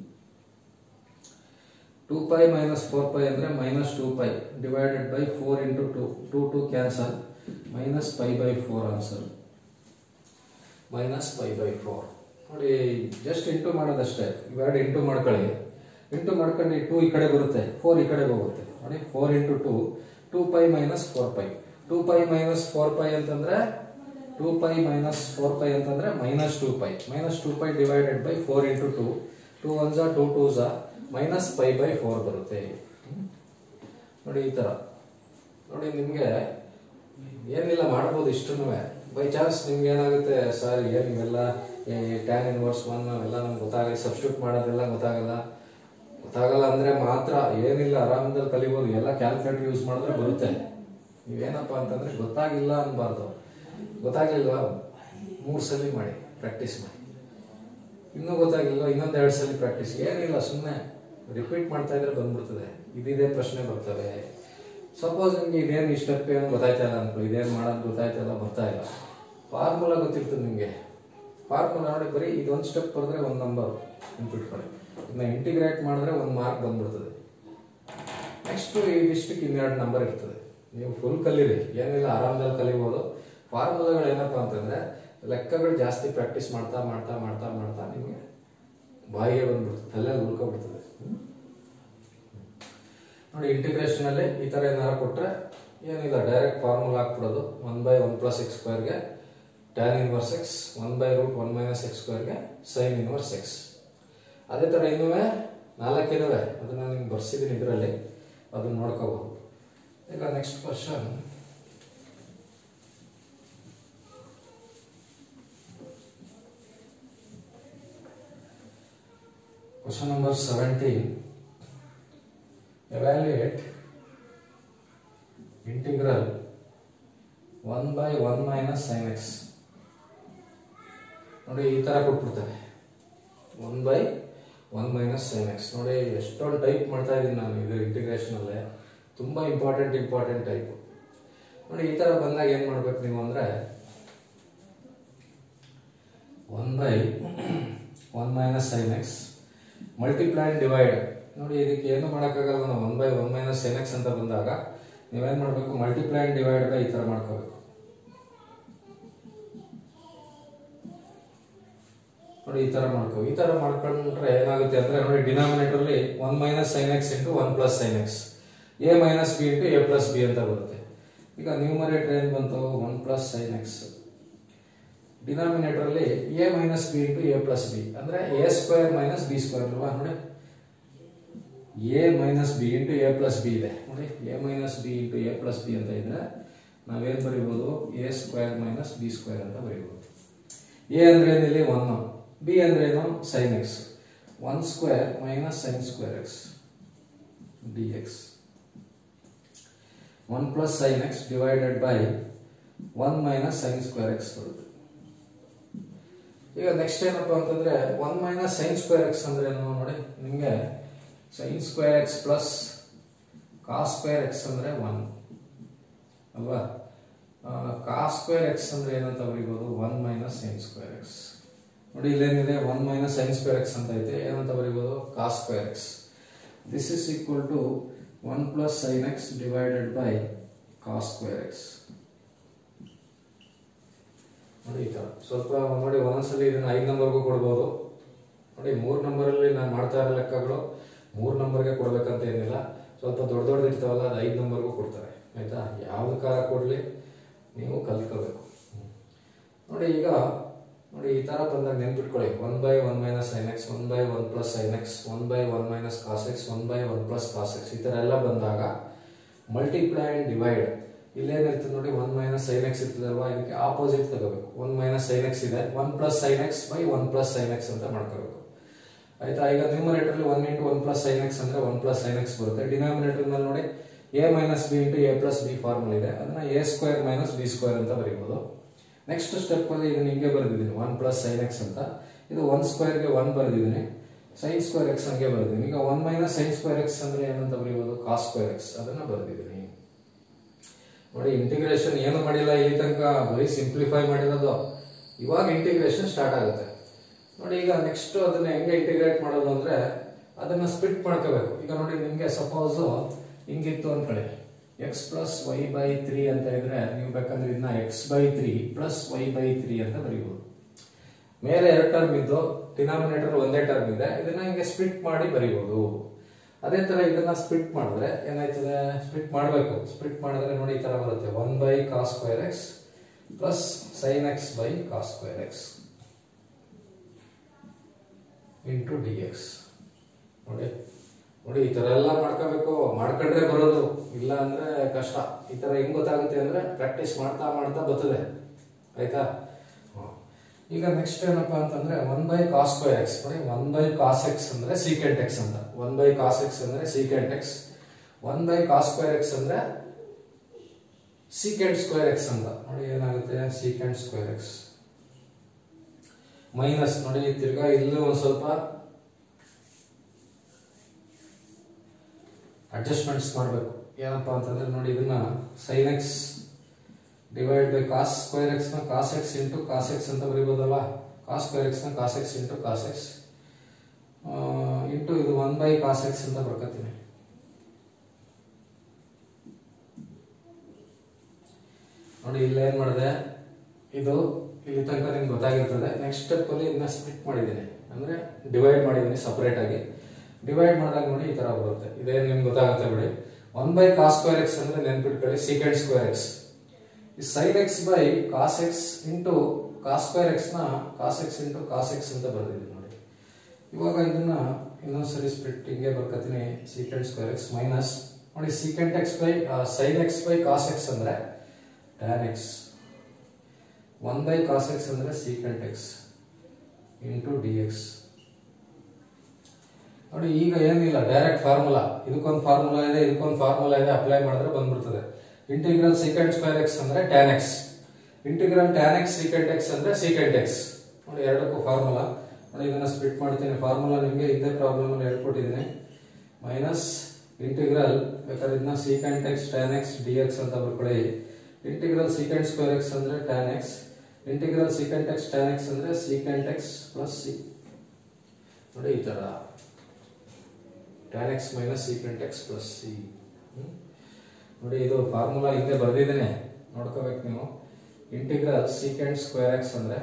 two pi minus four pi ಅಂದರೆ minus two pi divided by four into two two two cancel minus pi by four answer minus pi by four ನೋಡಿ just into ಮಾಡೋದಷ್ಟೇ ಇವೆರಡು into ಮಾಡ್ಕೊಳ್ಳಿ into ಮಾಡ್ಕೊಂಡು two ಈ ಕಡೆ ಬರುತ್ತೆ four ಈ ಕಡೆ ಹೋಗುತ್ತೆ ನೋಡಿ four into two two pi minus four pi two pi minus four pi ಅಂತಂದ್ರೆ two pi minus four pi ಅಂತಂದ್ರೆ minus two pi minus two pi divided by four into two two one ಝಾ two two ಝಾ minus pi by four ಬರುತ್ತೆ ನೋಡಿ ಈ ಥರ ನೋಡಿ ನಿಮಗೆ ಏನಿಲ್ಲ ಮಾಡ್ಬೋದು ಇಷ್ಟು ಬೈ ಚಾನ್ಸ್ ನಿಮ್ಗೆ ಏನಾಗುತ್ತೆ ಸರ್ ಏನು ಇವೆಲ್ಲ ಟ್ಯಾನ್ ಇನ್ವರ್ಸ್ ಒನ್ ಎಲ್ಲ ನಮ್ಗೆ ಗೊತ್ತಾಗಲ್ಲ ಸಬ್ಸ್ಟಿಟ್ಯೂಟ್ ಮಾಡೋದೆಲ್ಲ ಗೊತ್ತಾಗಲ್ಲ ಗೊತ್ತಾಗಲ್ಲ ಅಂದ್ರೆ ಮಾತ್ರ ಏನಿಲ್ಲ ಆರಾಮದಲ್ಲಿ ಕಲಿಬೋದು ಎಲ್ಲ ಕ್ಯಾಲ್ಕುಲೇಟರ್ ಯೂಸ್ ಮಾಡಿದ್ರೆ ಬರುತ್ತೆ ನೀವೇನಪ್ಪ ಅಂತಂದ್ರೆ ಗೊತ್ತಾಗಿಲ್ಲ ಅನ್ಬಾರ್ದು ಗೊತ್ತಾಗ್ಲಿಲ್ವಾ ಮೂರು ಸಲ ಮಾಡಿ ಪ್ರಾಕ್ಟೀಸ್ ಮಾಡಿ ಇನ್ನೂ ಗೊತ್ತಾಗಿಲ್ವಾ ಇನ್ನೊಂದು ಎರಡು ಸಲ ಪ್ರಾಕ್ಟೀಸ್ ಏನಿಲ್ಲ ಸುಮ್ಮನೆ ರಿಪೀಟ್ ಮಾಡ್ತಾ ಇದ್ರೆ ಬಂದ್ಬಿಡ್ತದೆ ಇದಿದೆ ಪ್ರಶ್ನೆ ಬರ್ತವೆ ಸಪೋಸ್ ನಿಮ್ಗೆ ಇದೇನು ಈ ಸ್ಟೆಪ್ ಏನು ಗೊತ್ತಾಯ್ತಾ ಇಲ್ಲ ಅನ್ಕೊಳ್ಳಿ ಇದೇನು ಮಾಡೋದು ಗೊತ್ತಾಯ್ತಾ ಇಲ್ಲ ಬರ್ತಾ ಇಲ್ಲ ಫಾರ್ಮುಲಾ ಗೊತ್ತಿರ್ತದೆ ನಿಮಗೆ ಫಾರ್ಮುಲಾ ನೋಡಿ ಬರೀ ಇದೊಂದು ಸ್ಟೆಪ್ ಬರೆದ್ರೆ ಒಂದು ನಂಬರ್ ನೆನ್ಪಿಟ್ಕೊಳ್ಳಿ ಇದನ್ನ ಇಂಟಿಗ್ರೇಟ್ ಮಾಡಿದ್ರೆ ಒಂದು ಮಾರ್ಕ್ ಬಂದ್ಬಿಡ್ತದೆ ನೆಕ್ಸ್ಟ್ ಇದಿಷ್ಟಕ್ಕೆ ಇನ್ನೆರಡು ನಂಬರ್ ಇರ್ತದೆ ನೀವು ಫುಲ್ ಕಲೀರಿ ಏನಿಲ್ಲ ಆರಾಮದಲ್ಲಿ ಕಲಿಬೋದು ಫಾರ್ಮುಲಾಗಳು ಏನಪ್ಪ ಅಂತಂದ್ರೆ ಲೆಕ್ಕಗಳು ಜಾಸ್ತಿ ಪ್ರಾಕ್ಟೀಸ್ ಮಾಡ್ತಾ ಮಾಡ್ತಾ ಮಾಡ್ತಾ ಮಾಡ್ತಾ ನಿಮಗೆ ಬಾಯಿಗೆ ಬಂದ್ಬಿಡ್ತದೆ ತಲೆಯಲ್ಲಿ ಉಳ್ಕೊಬಿಡ್ತದೆ ನೋಡಿ ಇಂಟಿಗ್ರೇಷನ್ ಅಲ್ಲಿ ಈ ತರ ಏನಾರ ಕೊಟ್ರೆ ಏನಿಲ್ಲ ಡೈರೆಕ್ಟ್ ಫಾರ್ಮುಲಾ ಹಾಕ್ಬಿಡೋದು one by one plus x ಸ್ಕ್ವೇರ್ಗೆ tan inverse x one by root one minus x ಸ್ಕ್ವೇರ್ಗೆ ಸೈನ್ ಇನ್ವರ್ಸ್ ಎಕ್ಸ್ ಅದೇ ಥರ ಇನ್ನೂ ನಾಲ್ಕಿದಾವೆ ಅದನ್ನ ನಿಮ್ಗೆ ಬರ್ಸಿದ್ದೀನಿ ಇದರಲ್ಲಿ ಅದನ್ನ ನೋಡ್ಕೋಬಹುದು ಈಗ next question question number seventeen evaluate integral 1 by 1 minus sin x ನೋಡಿ ಈ ತರ ಕೊಟ್ಬಿಡ್ತಾರೆ one by one minus sine x ನೋಡಿ ಎಷ್ಟೊಂದು ಟೈಪ್ ಮಾಡ್ತಾ ಇದ್ದೀನಿ ನಾನು ಇದು ಇಂಟಿಗ್ರೇಷನ್ ಅಲ್ಲೇ ತುಂಬಾ ಇಂಪಾರ್ಟೆಂಟ್ ಇಂಪಾರ್ಟೆಂಟ್ ಟೈಪ್ ನೋಡಿ ಈ ತರ ಬಂದಾಗ ಏನ್ ಮಾಡ್ಬೇಕು ನೀವು ಅಂದ್ರೆ one by one minus sine x multiply and divide ನೋಡಿ ಇದಕ್ಕೆ ಏನು ಮಾಡೋಕ್ಕಾಗಲ್ಲ ನಾವು one by one minus sine x ಅಂತ ಬಂದಾಗ ನೀವೇನ್ ಮಾಡಬೇಕು ಮಲ್ಟಿಪ್ಲೈ ಅಂಡ್ ಡಿವೈಡ್ ಬೈ ಈ ತರ ಮಾಡ್ಕೋಬೇಕು ನೋಡಿ ಈ ತರ ಮಾಡ್ಕೋ ಈ ತರ ಮಾಡ್ಕೊಂಡ್ರೆ ಏನಾಗುತ್ತೆ ಅಂದ್ರೆ ನೋಡಿ ಡಿನಾಮಿನೇಟರ್ ಅಲ್ಲಿ one minus sine x into one plus sine x a minus b into a plus b ಅಂತ ಬರುತ್ತೆ ಈಗ ನ್ಯೂಮರೇಟರ್ ಏನ್ ಬಂತು one plus sine x denominator ಅಲ್ಲಿ a minus b into a plus b ಅಂದ್ರೆ a square minus b square ಅಲ್ವಾ ನೋಡಿ a minus b into a plus b ಇದೆ ನೋಡಿ a minus b into a plus b ಅಂತ ಇದ್ರೆ ನಾವೇನ್ ಬರೀಬಹುದು a square minus b square ಅಂತ ಬರೀಬಹುದು ಎ ಅಂದ್ರೆ ಏನಿಲ್ಲಿ ಒನ್ ಬಿ ಅಂದ್ರೆ ಏನು sine x one square minus sine square x d x one plus sine x divided by one minus sine square x ಬರುತ್ತೆ ಈಗ ನೆಕ್ಸ್ಟ್ ಏನಪ್ಪಾ ಅಂತಂದ್ರೆ one minus sine square x ಅಂದ್ರೆ ಏನು ನೋಡಿ ನಿಮಗೆ sine square x plus cos square x ಅಂದ್ರೆ one ಅಲ್ವಾ ಕಾಸ್ ಸ್ಕ್ವೇರ್ ಎಕ್ಸ್ ಅಂದ್ರೆ ಏನಂತ ಬರೀಬಹುದು one minus sine square x ನೋಡಿ ಇಲ್ಲೇನಿದೆ one minus sine square x ಅಂತ ಐತೆ ಏನಂತ ಬರೀಬಹುದು cos square x this is equal to one plus sine x divided by cos square x ನೋಡಿ ಈ ತರ ಸ್ವಲ್ಪ ನೋಡಿ ಒಂದೊಂದ್ಸಲಿ ಇದನ್ನ ಐದು ನಂಬರ್ಗೂ ಕೊಡ್ಬೋದು ನೋಡಿ ಮೂರ್ ನಂಬರ್ ಅಲ್ಲಿ ನಾನು ಮಾಡ್ತಾ ಇರೋ ಲೆಕ್ಕಗಳು ಮೂರ್ ನಂಬರ್ಗೆ ಕೊಡ್ಬೇಕಂತ ಏನಿಲ್ಲ ಸ್ವಲ್ಪ ದೊಡ್ಡ ದೊಡ್ಡದು ಇರ್ತಾವಲ್ಲ ಅದು ಐದು ನಂಬರ್ಗೂ ಕೊಡ್ತಾರೆ ಆಯ್ತಾ ಯಾವ್ದು ಕಾರ ಕೊಡ್ಲಿ ನೀವು ಕಲ್ತ್ಕೋಬೇಕು ನೋಡಿ ಈಗ ನೋಡಿ ಈ ತರ ಬಂದಾಗ ನೆನ್ಪಿಟ್ಕೊಳ್ಳಿ one by one minus sine x one by one plus sine x one by one minus cos x one by one plus cos x ಈ ತರ ಎಲ್ಲ ಬಂದಾಗ ಮಲ್ಟಿಪ್ಲೈ ಅಂಡ್ ಡಿವೈಡ್ ಇಲ್ಲೇನಿರ್ತದೆ ನೋಡಿ ಒನ್ ಮೈನಸ್ ಸೈನ್ ಎಕ್ಸ್ ಇರ್ತದಲ್ವಾ ಇದಕ್ಕೆ opposite ತಗೋಬೇಕು one minus sine x ಇದೆ one plus sine x by one plus sine x ಅಂತ ಮಾಡ್ಕೋಬೇಕು ಆಯ್ತಾ ಈಗ ನ್ಯೂಮರೇಟರ್ ಅಲ್ಲಿ one into one plus sine x ಅಂದ್ರೆ ಒನ್ ಪ್ಲಸ್ ಸೈನ್ ಎಕ್ಸ್ ಬರುತ್ತೆ ಡಿನಾಮಿನೇಟರ್ ನಲ್ಲಿ ನೋಡಿ a minus b into a plus b formula ಇದೆ ಅದನ್ನ a square minus b square ಅಂತ ಬರೀಬಹುದು ನೆಕ್ಸ್ಟ್ ಸ್ಟೆಪ್ ಅಲ್ಲಿ ಇದನ್ನ ಹಿಂಗೆ ಬರೆದಿದ್ದೀನಿ ಒನ್ ಪ್ಲಸ್ ಸೈನ್ ಎಕ್ಸ್ ಅಂತ ಇದು ಒನ್ ಸ್ಕ್ವೇರ್ಗೆ ಒನ್ ಬರೆದಿದ್ದೀನಿ ಸೈನ್ ಸ್ಕ್ವೇರ್ ಎಕ್ಸ್ ಹಂಗೆ ಬರೆದಿದ್ದೀನಿ ಈಗ one minus sine square x ಅಂದ್ರೆ ಏನಂತ ಬರೀಬಹುದು ಕಾಸ್ ಸ್ಕ್ವೇರ್ ಎಕ್ಸ್ ಅದನ್ನ ಬರೆದಿದ್ದೀನಿ ನೋಡಿ ಇಂಟಿಗ್ರೇಷನ್ ಏನು ಮಾಡಿಲ್ಲ ಇಲ್ಲಿ ತನಕ ಬರೀ ಸಿಂಪ್ಲಿಫೈ ಮಾಡಿರೋದು ಇವಾಗ ಇಂಟಿಗ್ರೇಷನ್ ಸ್ಟಾರ್ಟ್ ಆಗುತ್ತೆ ನೋಡಿ ಈಗ ನೆಕ್ಸ್ಟ್ ಅದನ್ನ ಹೆಂಗೆ ಇಂಟಿಗ್ರೇಟ್ ಮಾಡೋದು ಅಂದ್ರೆ ಅದನ್ನ ಸ್ಪ್ಲಿಟ್ ಮಾಡ್ಕೋಬೇಕು ಈಗ ನೋಡಿ ನಿಮ್ಗೆ ಸಪೋಸ್ ಹಿಂಗಿತ್ತು ಅನ್ಕೊಳ್ಳಿ x plus y by three ಅಂತ ಇದ್ರೆ ನೀವು ಬೇಕಂದ್ರೆ ಇದನ್ನ x by three plus y by three ಅಂತ ಬರೀಬಹುದು ಮೇಲೆ ಎರಡು ಟರ್ಮ್ ಇದ್ದು ಡಿನಾಮಿನೇಟರ್ ಒಂದೇ ಟರ್ಮ್ ಇದೆ ಇದನ್ನ ಹಿಂಗೆ ಸ್ಪ್ಲಿಟ್ ಮಾಡಿ ಬರೀಬಹುದು ಅದೇ ತರ ಇದನ್ನ ಸ್ಪ್ಲಿಟ್ ಮಾಡಿದ್ರೆ ಏನಾಯ್ತದೆ ಸ್ಪ್ಲಿಟ್ ಮಾಡಬೇಕು ಸ್ಪ್ಲಿಟ್ ಮಾಡಿದ್ರೆ ನೋಡಿ ಈ ತರ ಬರುತ್ತೆ one by cos square x plus sine x by cos square x into d x ನೋಡಿ ನೋಡಿ ಈ ತರ ಎಲ್ಲ ಮಾಡ್ಕೋಬೇಕು ಮಾಡ್ಕೊಂಡ್ರೆ ಬರೋದು ಇಲ್ಲ ಅಂದ್ರೆ ಕಷ್ಟ ಈ ತರ ಹೆಂಗ್ ಗೊತ್ತಾಗುತ್ತೆ ಅಂದ್ರೆ ಪ್ರಾಕ್ಟೀಸ್ ಮಾಡ್ತಾ ಮಾಡ್ತಾ ಬರ್ತದೆ ಆಯ್ತಾ ಹ್ಮ್. ಈಗ ನೆಕ್ಸ್ಟ್ ಏನಪ್ಪಾ ಅಂತಂದ್ರೆ one by cos square x ನೋಡಿ ಒನ್ ಬೈ ಕಾಸ್ ಎಕ್ಸ್ ಅಂದ್ರೆ ಸೀಕೆಂಟ್ ಎಕ್ಸ್ ಅಂತ ಒನ್ ಬೈ ಕಾಸ್ ಎಕ್ಸ್ ಅಂದ್ರೆ secant x one by cos square x ಅಂದ್ರೆ ಸೀಕೆಂಟ್ ಸ್ಕ್ವೇರ್ ಎಕ್ಸ್ ಅಂತ ನೋಡಿ ಏನಾಗುತ್ತೆ ಸೀಕೆಂಟ್ ಸ್ಕ್ವೇರ್ ಎಕ್ಸ್ ಮೈನಸ್ ನೋಡಿ ತಿರ್ಗಾ ಇಲ್ಲೂ ಒಂದ್ ಸ್ವಲ್ಪ ಅಡ್ಜಸ್ಟ್ಮೆಂಟ್ಸ್ ಮಾಡಬೇಕು ಏನಪ್ಪಾ ಅಂತಂದ್ರೆ ನೋಡಿ ಇದನ್ನ sine x divide by cos square x ನ cos x into cos x ಅಂತ ಬರೀಬೋದಲ್ಲ ಕಾಸ್ ಸ್ಕ್ವೇರ್ ಎಕ್ಸ್ ನ cos x into cos x into ಇದು ಒನ್ ಬೈ ಕಾಸ್ ಎಕ್ಸ್ ಅಂತ ಬರ್ಕತ್ತೀನಿ ನೋಡಿ ಇಲ್ಲಿ ಏನ್ ಮಾಡಿದೆ ಇದು ಇಲ್ಲಿ ತನಕ ನಿಮ್ಗೆ ಗೊತ್ತಾಗಿರ್ತದೆ ನೆಕ್ಸ್ಟ್ ಸ್ಟೆಪ್ ಅಲ್ಲಿ ಇದನ್ನ ಸ್ಪ್ಲಿಟ್ ಮಾಡಿದ್ದೀನಿ ಅಂದ್ರೆ ಡಿವೈಡ್ ಮಾಡಿದ್ದೀನಿ ಸಪರೇಟ್ ಆಗಿ ಡಿವೈಡ್ ಮಾಡಿದಾಗ ನೋಡಿ ಈ ತರ ಬರುತ್ತೆ ಇದೇನು ನಿಮ್ಗೆ ಗೊತ್ತಾಗುತ್ತೆ ಬಿಡಿ one by cos square x ಅಂದ್ರೆ ನೆನ್ಪಿಟ್ಕೊಳ್ಳಿ ಸೀಕೆಂಡ್ ಸ್ಕ್ವೇರ್ ಎಕ್ಸ್ ಈ sine x by cos x into cos square x ನ cos x into cos x ಅಂತ ಬರ್ದಿದ್ದೀನಿ ನೋಡಿ ಇವಾಗ ಇದನ್ನ ಇನ್ನೊಂದ್ಸರಿ ಸ್ಪ್ಲಿಟ್ ಹಿಂಗೆ ಬರ್ಕತೀನಿ ಸೀಕೆಂಡ್ ಸ್ಕ್ವೇರ್ ಎಕ್ಸ್ ಮೈನಸ್ ನೋಡಿ secant x by sine x by cos x ಅಂದ್ರೆ tan x one by cos x ಅಂದ್ರೆ secant x into d x ನೋಡಿ ಈಗ ಏನಿಲ್ಲ ಡೈರೆಕ್ಟ್ ಫಾರ್ಮುಲಾ ಇದಕ್ಕೊಂದು ಫಾರ್ಮುಲಾ ಇದೆ ಇದಕ್ಕೊಂದು ಫಾರ್ಮುಲಾ ಇದೆ ಅಪ್ಲೈ ಮಾಡಿದ್ರೆ ಬಂದ್ಬಿಡ್ತದೆ ಇಂಟಿಗ್ರಲ್ ಸೀಕೆಂಟ್ ಸ್ಕ್ವೇರ್ ಎಕ್ಸ್ ಅಂದ್ರೆ tan x integral tan x secant x ಅಂದ್ರೆ ಸೀಕೆಂಟ್ ಎಕ್ಸ್ ನೋಡಿ ಎರಡಕ್ಕೂ ಫಾರ್ಮುಲಾ ನೋಡಿ ಇದನ್ನ ಸ್ಪ್ಲಿಟ್ ಮಾಡ್ತೀನಿ ಫಾರ್ಮುಲಾ ನಿಮಗೆ ಹಿಂದೆ ಪ್ರಾಬ್ಲಮ್ ಅಲ್ಲಿ ಹೇಳ್ಕೊಟ್ಟಿದ್ದೀನಿ ಮೈನಸ್ ಇಂಟಿಗ್ರಲ್ ಬೇಕಾದ್ರೆ ಇದನ್ನ secant x tan x d x ಅಂತ ಬರ್ಕೊಳ್ಳಿ ಇಂಟಿಗ್ರಲ್ ಸೀಕೆಂಟ್ ಸ್ಕ್ವೇರ್ ಎಕ್ಸ್ ಅಂದ್ರೆ tan x integral secant x tan x ಅಂದ್ರೆ ಸೀಕೆಂಟ್ ಎಕ್ಸ್ ಪ್ಲಸ್ ಸಿ ನೋಡಿ ಈ ತರ tan x minus secant x plus c ನೋಡಿ ಇದು ಫಾರ್ಮುಲಾ ಹಿಂದೆ ಬರ್ದಿದ್ದೇನೆ ನೋಡ್ಕೋಬೇಕು ನೀವು ಇಂಟಿಗ್ರಲ್ ಸೀಕೆಂಟ್ ಸ್ಕ್ವೇರ್ ಎಕ್ಸ್ ಅಂದ್ರೆ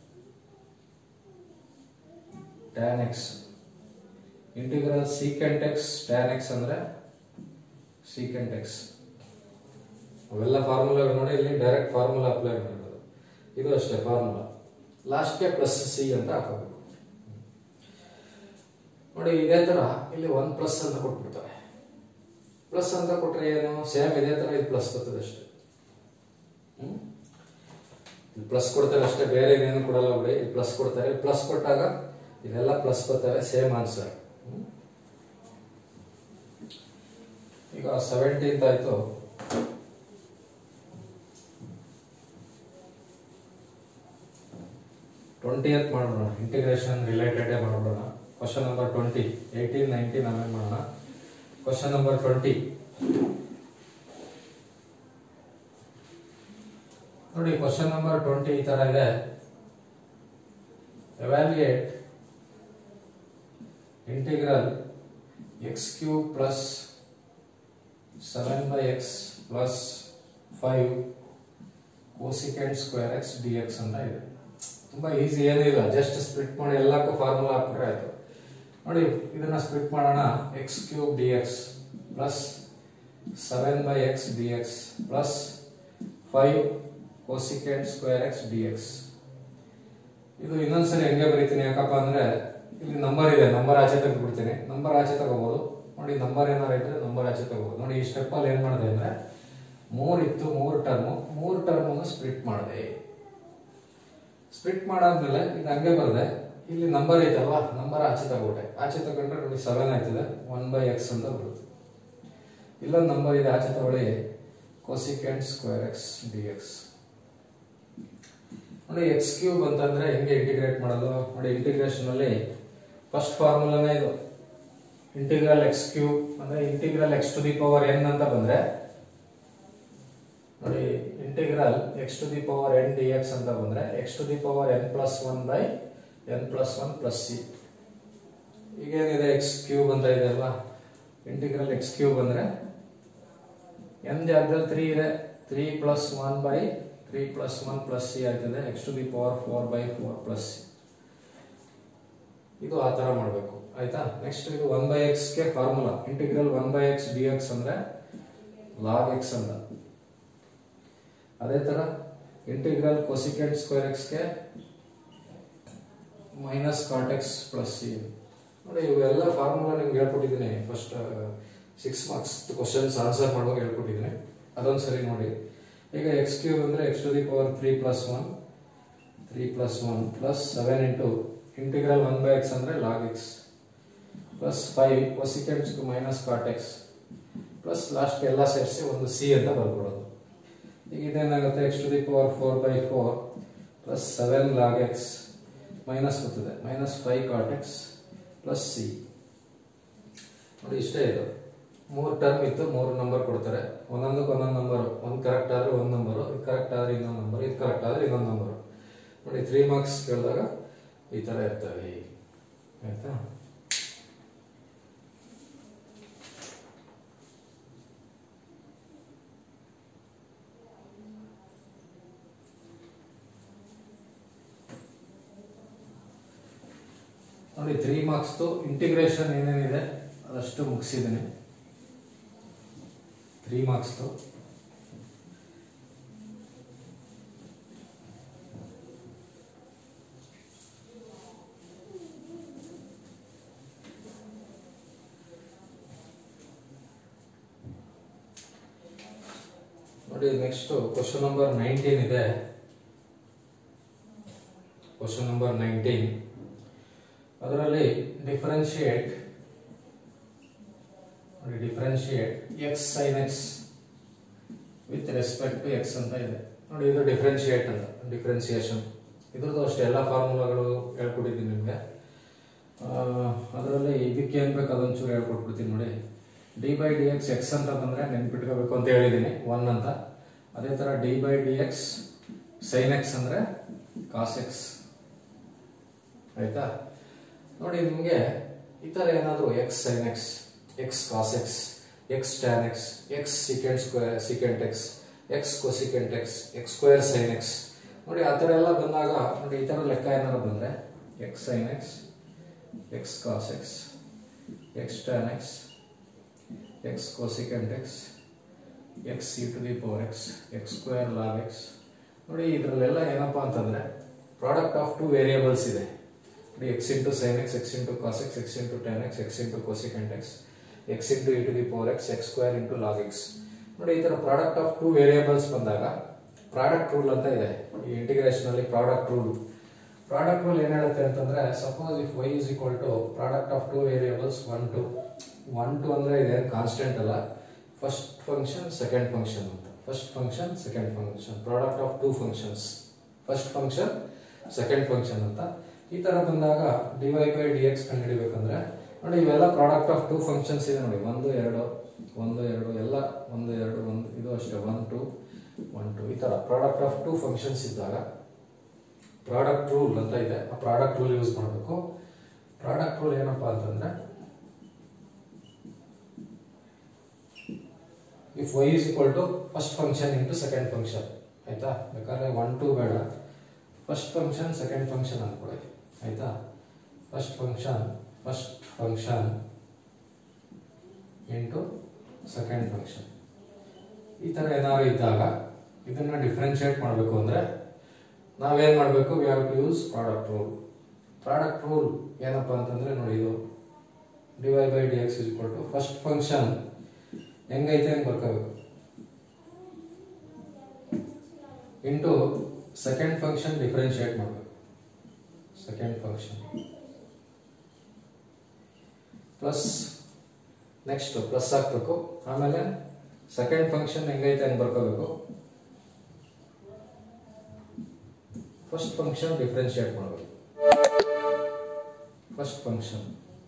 tan x integral secant x tan x ಅಂದ್ರೆ ಸೀಕೆಂಟ್ ಎಕ್ಸ್ ಅವೆಲ್ಲ ಫಾರ್ಮುಲಾ ನೋಡಿ ಇಲ್ಲಿ ಡೈರೆಕ್ಟ್ ಫಾರ್ಮುಲಾ ಅಪ್ಲೈ ಮಾಡಿರೋದು ಇದು ಅಷ್ಟೇ ಫಾರ್ಮುಲಾ ಲಾಸ್ಟ್ಗೆ ಪ್ಲಸ್ ಸಿ ಅಂತ ಹಾಕೋಬೇಕು ನೋಡಿ ಇದೇ ತರ ಇಲ್ಲಿ ಒನ್ ಪ್ಲಸ್ ಅಂತ ಕೊಟ್ಬಿಡ್ತಾರೆ ಪ್ಲಸ್ ಅಂತ ಕೊಟ್ರೆ ಏನು ಸೇಮ್ ಇದೇ ತರ ಇದು ಪ್ಲಸ್ ಬರ್ತದೆ ಅಷ್ಟೇ ಪ್ಲಸ್ ಕೊಡ್ತಾರೆ ಅಷ್ಟೇ ಬೇರೆ ಏನೇನು ಕೊಡಲ್ಲ ಬಿಡಿ ಪ್ಲಸ್ ಕೊಡ್ತಾರೆ ಪ್ಲಸ್ ಕೊಟ್ಟಾಗ ಇದೆಲ್ಲ ಪ್ಲಸ್ ಬರ್ತವೆ ಸೇಮ್ ಆನ್ಸರ್ ಈಗ ಸೆವೆಂಟೀನ್ತ್ ಆಯ್ತು ಟ್ವೆಂಟಿಯತ್ ಮಾಡೋಣ ಇಂಟಿಗ್ರೇಷನ್ ರಿಲೇಟೆಡ್ ಮಾಡೋಣ question number twenty eighteen nineteen ಆಮೇಲೆ ಮಾಡೋಣ ಕ್ವಶನ್ ನಂಬರ್ ಟ್ವೆಂಟಿ ನೋಡಿ ಕ್ವಶನ್ ನಂಬರ್ ಟ್ವೆಂಟಿ ಈ ತರ ಇದೆ evaluate integral x cube plus seven by x plus five cosecant square x d x ಅಂತ ಇದೆ ತುಂಬಾ ಈಸಿ ಏನೂ ಇಲ್ಲ ಜಸ್ಟ್ ಸ್ಪ್ಲಿಟ್ ಮಾಡಿ ಎಲ್ಲಕ್ಕೂ ಫಾರ್ಮುಲಾ ಹಾಕ್ಬಿಟ್ರೆ ಆಯ್ತು ನೋಡಿ ಇದನ್ನ ಸ್ಪ್ಲಿಟ್ ಮಾಡೋಣ x cube d x plus seven by x d x plus five cosecant square x d x ಇದು ಇನ್ನೊಂದ್ಸರಿ ಹೆಂಗೆ ಬರೀತೀನಿ ಯಾಕಪ್ಪ ಅಂದ್ರೆ ಇಲ್ಲಿ ನಂಬರ್ ಇದೆ ನಂಬರ್ ಆಚೆ ತೆಗೆದ್ಬಿಡ್ತೀನಿ ನಂಬರ್ ಆಚೆ ತಗೋಬಹುದು ನೋಡಿ ನಂಬರ್ ಏನಾರು ಇದ್ರೆ ನಂಬರ್ ಆಚೆ ತಗೋಬಹುದು ನೋಡಿ ಈ ಸ್ಟೆಪ್ ಅಲ್ಲಿ ಏನ್ ಮಾಡಿದೆ ಅಂದ್ರೆ ಮೂರು ಇತ್ತು ಮೂರು ಟರ್ಮು ಮೂರು ಟರ್ಮನ್ನು ಸ್ಪ್ಲಿಟ್ ಮಾಡಿದೆ ಸ್ಪ್ಲಿಟ್ ಮಾಡಾದ್ಮೇಲೆ ಇದು ಹಂಗೆ ಬರದೆ ಇಲ್ಲಿ ನಂಬರ್ ಐತಲ್ವಾ ನಂಬರ್ ಆಚೆ ತಗೊಟ್ಟೆ ಆಚೆ ತಗೊಂಡ್ರೆ ನೋಡಿ ಸೆವೆನ್ ಆಯ್ತದೆ ಒನ್ ಬೈ ಎಕ್ಸ್ ಅಂತ ಬರುತ್ತೆ ಇಲ್ಲೊಂದು ನಂಬರ್ ಇದೆ ಆಚೆ ತಗೊಳ್ಳಿ cosecant square x d x ನೋಡಿ ಎಕ್ಸ್ ಕ್ಯೂಬ್ ಅಂತಂದ್ರೆ ಹೆಂಗೆ ಇಂಟಿಗ್ರೇಟ್ ಮಾಡೋದು ನೋಡಿ ಇಂಟಿಗ್ರೇಷನ್ ಅಲ್ಲಿ ಫಸ್ಟ್ ಫಾರ್ಮುಲಾನೇ ಇದು ಇಂಟಿಗ್ರಲ್ ಎಕ್ಸ್ ಕ್ಯೂಬ್ ಅಂದ್ರೆ integral x to the power n ಅಂತ ಬಂದ್ರೆ ನೋಡಿ integral x to the power n d x ಅಂತ ಬಂದ್ರೆ x to the power n plus one by n plus one plus c ಈಗೇನಿದೆ x cube ಅಂತ ಇದೆ ಅಲ್ವಾ ಇಂಟಿಗ್ರಲ್ ಎಕ್ಸ್ ಕ್ಯೂಬ್ ಅಂದ್ರೆ ಎನ್ ಜಾಗದಲ್ಲಿ ತ್ರೀ ಇದೆ three plus one by three plus one plus c ಆಗ್ತದೆ x to the power four by four plus c ಇದು ಆ ತರ ಮಾಡಬೇಕು ಆಯ್ತಾ ನೆಕ್ಸ್ಟ್ ಇದು ಒನ್ ಬೈ ಎಕ್ಸ್ಗೆ formula integral one by x d x ಅಂದ್ರೆ ಲಾಗ್ ಎಕ್ಸ್ ಅಂತ ಅದೇ ತರ ಇಂಟಿಗ್ರಲ್ ಕೊಸಿಕೆಂಟ್ ಸ್ಕ್ವೇರ್ ಎಕ್ಸ್ಗೆ ಮೈನಸ್ ಕಾಟೆಕ್ಸ್ ಪ್ಲಸ್ ಸಿ ನೋಡಿ ಇವೆಲ್ಲ ಫಾರ್ಮುಲಾ ನಿಮ್ಗೆ ಹೇಳ್ಕೊಟ್ಟಿದ್ದೀನಿ first six marks questions answer ಮಾಡುವಾಗ ಹೇಳ್ಕೊಟ್ಟಿದ್ದೀನಿ ಅದೊಂದು ಸರಿ ನೋಡಿ ಈಗ ಎಕ್ಸ್ ಕ್ಯೂಬ್ ಅಂದರೆ x to the power three plus one three plus one plus seven into integral one by X ಅಂದರೆ log x plus five cosecants minus cot x plus last ಎಲ್ಲ ಸೇರಿಸಿ ಒಂದು ಸಿ ಅಂತ ಬರ್ಕೊಡೋದು ಈಗ ಇದೇನಾಗುತ್ತೆ x to the power four by four plus seven log x minus ಬರ್ತದೆ minus five cot x plus c ನೋಡಿ ಇಷ್ಟೇ ಇದು ಮೂರು ಟರ್ಮ್ ಇತ್ತು ಮೂರು ನಂಬರ್ ಕೊಡ್ತಾರೆ ಒಂದೊಂದಕ್ಕೆ ಒಂದೊಂದು ನಂಬರ್ ಒಂದು ಕರೆಕ್ಟ್ ಆದ್ರೆ ಒಂದು ನಂಬರು ಇದು ಕರೆಕ್ಟ್ ಆದ್ರೆ ಇನ್ನೊಂದು ನಂಬರ್ ಇದು ಕರೆಕ್ಟ್ ಆದ್ರೆ ಇನ್ನೊಂದು ನಂಬರು ನೋಡಿ ತ್ರೀ ಮಾರ್ಕ್ಸ್ ಕೇಳಿದಾಗ ಈ ಥರ ಇರ್ತವೆ ಆಯ್ತಾ ನೋಡಿ ತ್ರೀ ಮಾರ್ಕ್ಸ್ದು ಇಂಟಿಗ್ರೇಷನ್ ಏನೇನಿದೆ ಅದಷ್ಟು ಮುಗಿಸಿದ್ದೀನಿ ತ್ರೀ ಮಾರ್ಕ್ಸ್ದು ನೋಡಿ ನೆಕ್ಸ್ಟ್ ಕ್ವಶನ್ ನಂಬರ್ ನೈನ್ಟೀನ್ ಇದೆ ಕ್ವಶನ್ ನಂಬರ್ ನೈನ್ಟೀನ್ ಅದರಲ್ಲಿ ಡಿಫರೆನ್ಶಿಯೇಟ್ ನೋಡಿ differentiate x sine x with respect to x ಅಂತ ಇದೆ ನೋಡಿ ಇದು ಡಿಫರೆನ್ಶಿಯೇಟ್ ಅಂತ ಡಿಫರೆನ್ಸಿಯೇಷನ್ ಇದ್ರದ್ದು ಅಷ್ಟೇ ಎಲ್ಲ ಫಾರ್ಮುಲಾಗಳು ಹೇಳ್ಕೊಟ್ಟಿದ್ದೀನಿ ನಿಮಗೆ ಅದರಲ್ಲಿ ಇದಕ್ಕೆ ಏನು ಬೇಕು ಅದೊಂಚೂರು ಹೇಳ್ಕೊಟ್ಬಿಡ್ತೀನಿ ನೋಡಿ d by d x x ಅಂತ ಬಂದರೆ ನೆನ್ಪಿಟ್ಕೋಬೇಕು ಅಂತ ಹೇಳಿದ್ದೀನಿ ಒನ್ ಅಂತ ಅದೇ ಥರ d by d x sine x ಅಂದರೆ ಕಾಸ್ ಎಕ್ಸ್ ಆಯ್ತಾ ನೋಡಿ ನಿಮಗೆ ಈ ಥರ ಏನಾದರೂ x sine x x cos x x tan x x secant square secant x x cosecant x x square sine x ನೋಡಿ ಆ ಥರ ಎಲ್ಲ ಬಂದಾಗ ನೋಡಿ ಈ ಥರ ಲೆಕ್ಕ ಏನಾದ್ರು ಬಂದರೆ x sine x x cos x x tan x x cosecant x x c to the power x x square log x ನೋಡಿ ಇದರಲ್ಲೆಲ್ಲ ಏನಪ್ಪಾ ಅಂತಂದ್ರೆ ಪ್ರಾಡಕ್ಟ್ ಆಫ್ ಟು ವೇರಿಯೇಬಲ್ಸ್ ಇದೆ ನೋಡಿ x into sine x x into cos x x into tan x x into cosecant x x into e to the power x x square into log x ನೋಡಿ ಈ ತರ product of two variables ಬಂದಾಗ product rule ಅಂತ ಇದೆ ಈ integration ಅಲ್ಲಿ product rule product rule ಏನ್ ಹೇಳುತ್ತೆ ಅಂತಂದ್ರೆ suppose if y is equal to product of two variables one two one two ಅಂದ್ರೆ ಇದೇನು ಕಾನ್ಸ್ಟೆಂಟ್ ಅಲ್ಲ ಫಸ್ಟ್ ಫಂಕ್ಷನ್ ಸೆಕೆಂಡ್ ಫಂಕ್ಷನ್ ಅಂತ first function second function product of two functions first function second function ಅಂತ ಈ ತರ ಬಂದಾಗ d y by d x ಕಂಡುಹಿಡಿಬೇಕಂದ್ರೆ ನೋಡಿ ಇವೆಲ್ಲ ಪ್ರಾಡಕ್ಟ್ ಆಫ್ ಟೂ ಫಂಕ್ಷನ್ಸ್ ಇದೆ ನೋಡಿ ಒಂದು ಎರಡು ಒಂದು ಎರಡು ಎಲ್ಲ ಒಂದು ಎರಡು ಒಂದು ಇದು ಅಷ್ಟೇ ಒನ್ ಟು ಒನ್ ಟು ಈ ತರ ಪ್ರಾಡಕ್ಟ್ ಆಫ್ ಟೂ ಫಂಕ್ಷನ್ಸ್ ಇದ್ದಾಗ ಪ್ರಾಡಕ್ಟ್ ರೂಲ್ ಅಂತ ಇದೆ ಆ ಪ್ರಾಡಕ್ಟ್ ರೂಲ್ ಯೂಸ್ ಮಾಡಬೇಕು ಪ್ರಾಡಕ್ಟ್ ರೂಲ್ ಏನಪ್ಪಾ ಅಂತಂದ್ರೆ if y is equal to first function into second function ಆಯ್ತಾ ಬೇಕಾದ್ರೆ ಒನ್ ಟು ಬೇಡ ಫಸ್ಟ್ ಫಂಕ್ಷನ್ ಸೆಕೆಂಡ್ ಫಂಕ್ಷನ್ ಅಂದ್ಕೊಳ್ಳಿ ಆಯ್ತಾ first function first function into second function ಈ ಥರ ಏನಾದ್ರು ಇದ್ದಾಗ ಇದನ್ನ ಡಿಫ್ರೆನ್ಶಿಯೇಟ್ ಮಾಡಬೇಕು ಅಂದರೆ ನಾವೇನು ಮಾಡಬೇಕು we have to use product rule product rule ಏನಪ್ಪ ಅಂತಂದ್ರೆ ನೋಡಿ ಇದು d y by d x is to first function ಹೆಂಗೈತೆ ಹಂಗೆ ಬರ್ಕೋಬೇಕು ಇಂಟು ಸೆಕೆಂಡ್ ಫಂಕ್ಷನ್ ಡಿಫ್ರೆನ್ಶಿಯೇಟ್ ಮಾಡಬೇಕು second function plus next plus ಹಾಕ್ಬೇಕು ಆಮೇಲೆ ಸೆಕೆಂಡ್ ಫಂಕ್ಷನ್ ಹೆಂಗೈತೆ ಹಂಗೆ ಬರ್ಕೋಬೇಕು ಫಸ್ಟ್ ಫಂಕ್ಷನ್ ಡಿಫ್ರೆನ್ಶಿಯೇಟ್ ಮಾಡಬೇಕು ಫಸ್ಟ್ ಫಂಕ್ಷನ್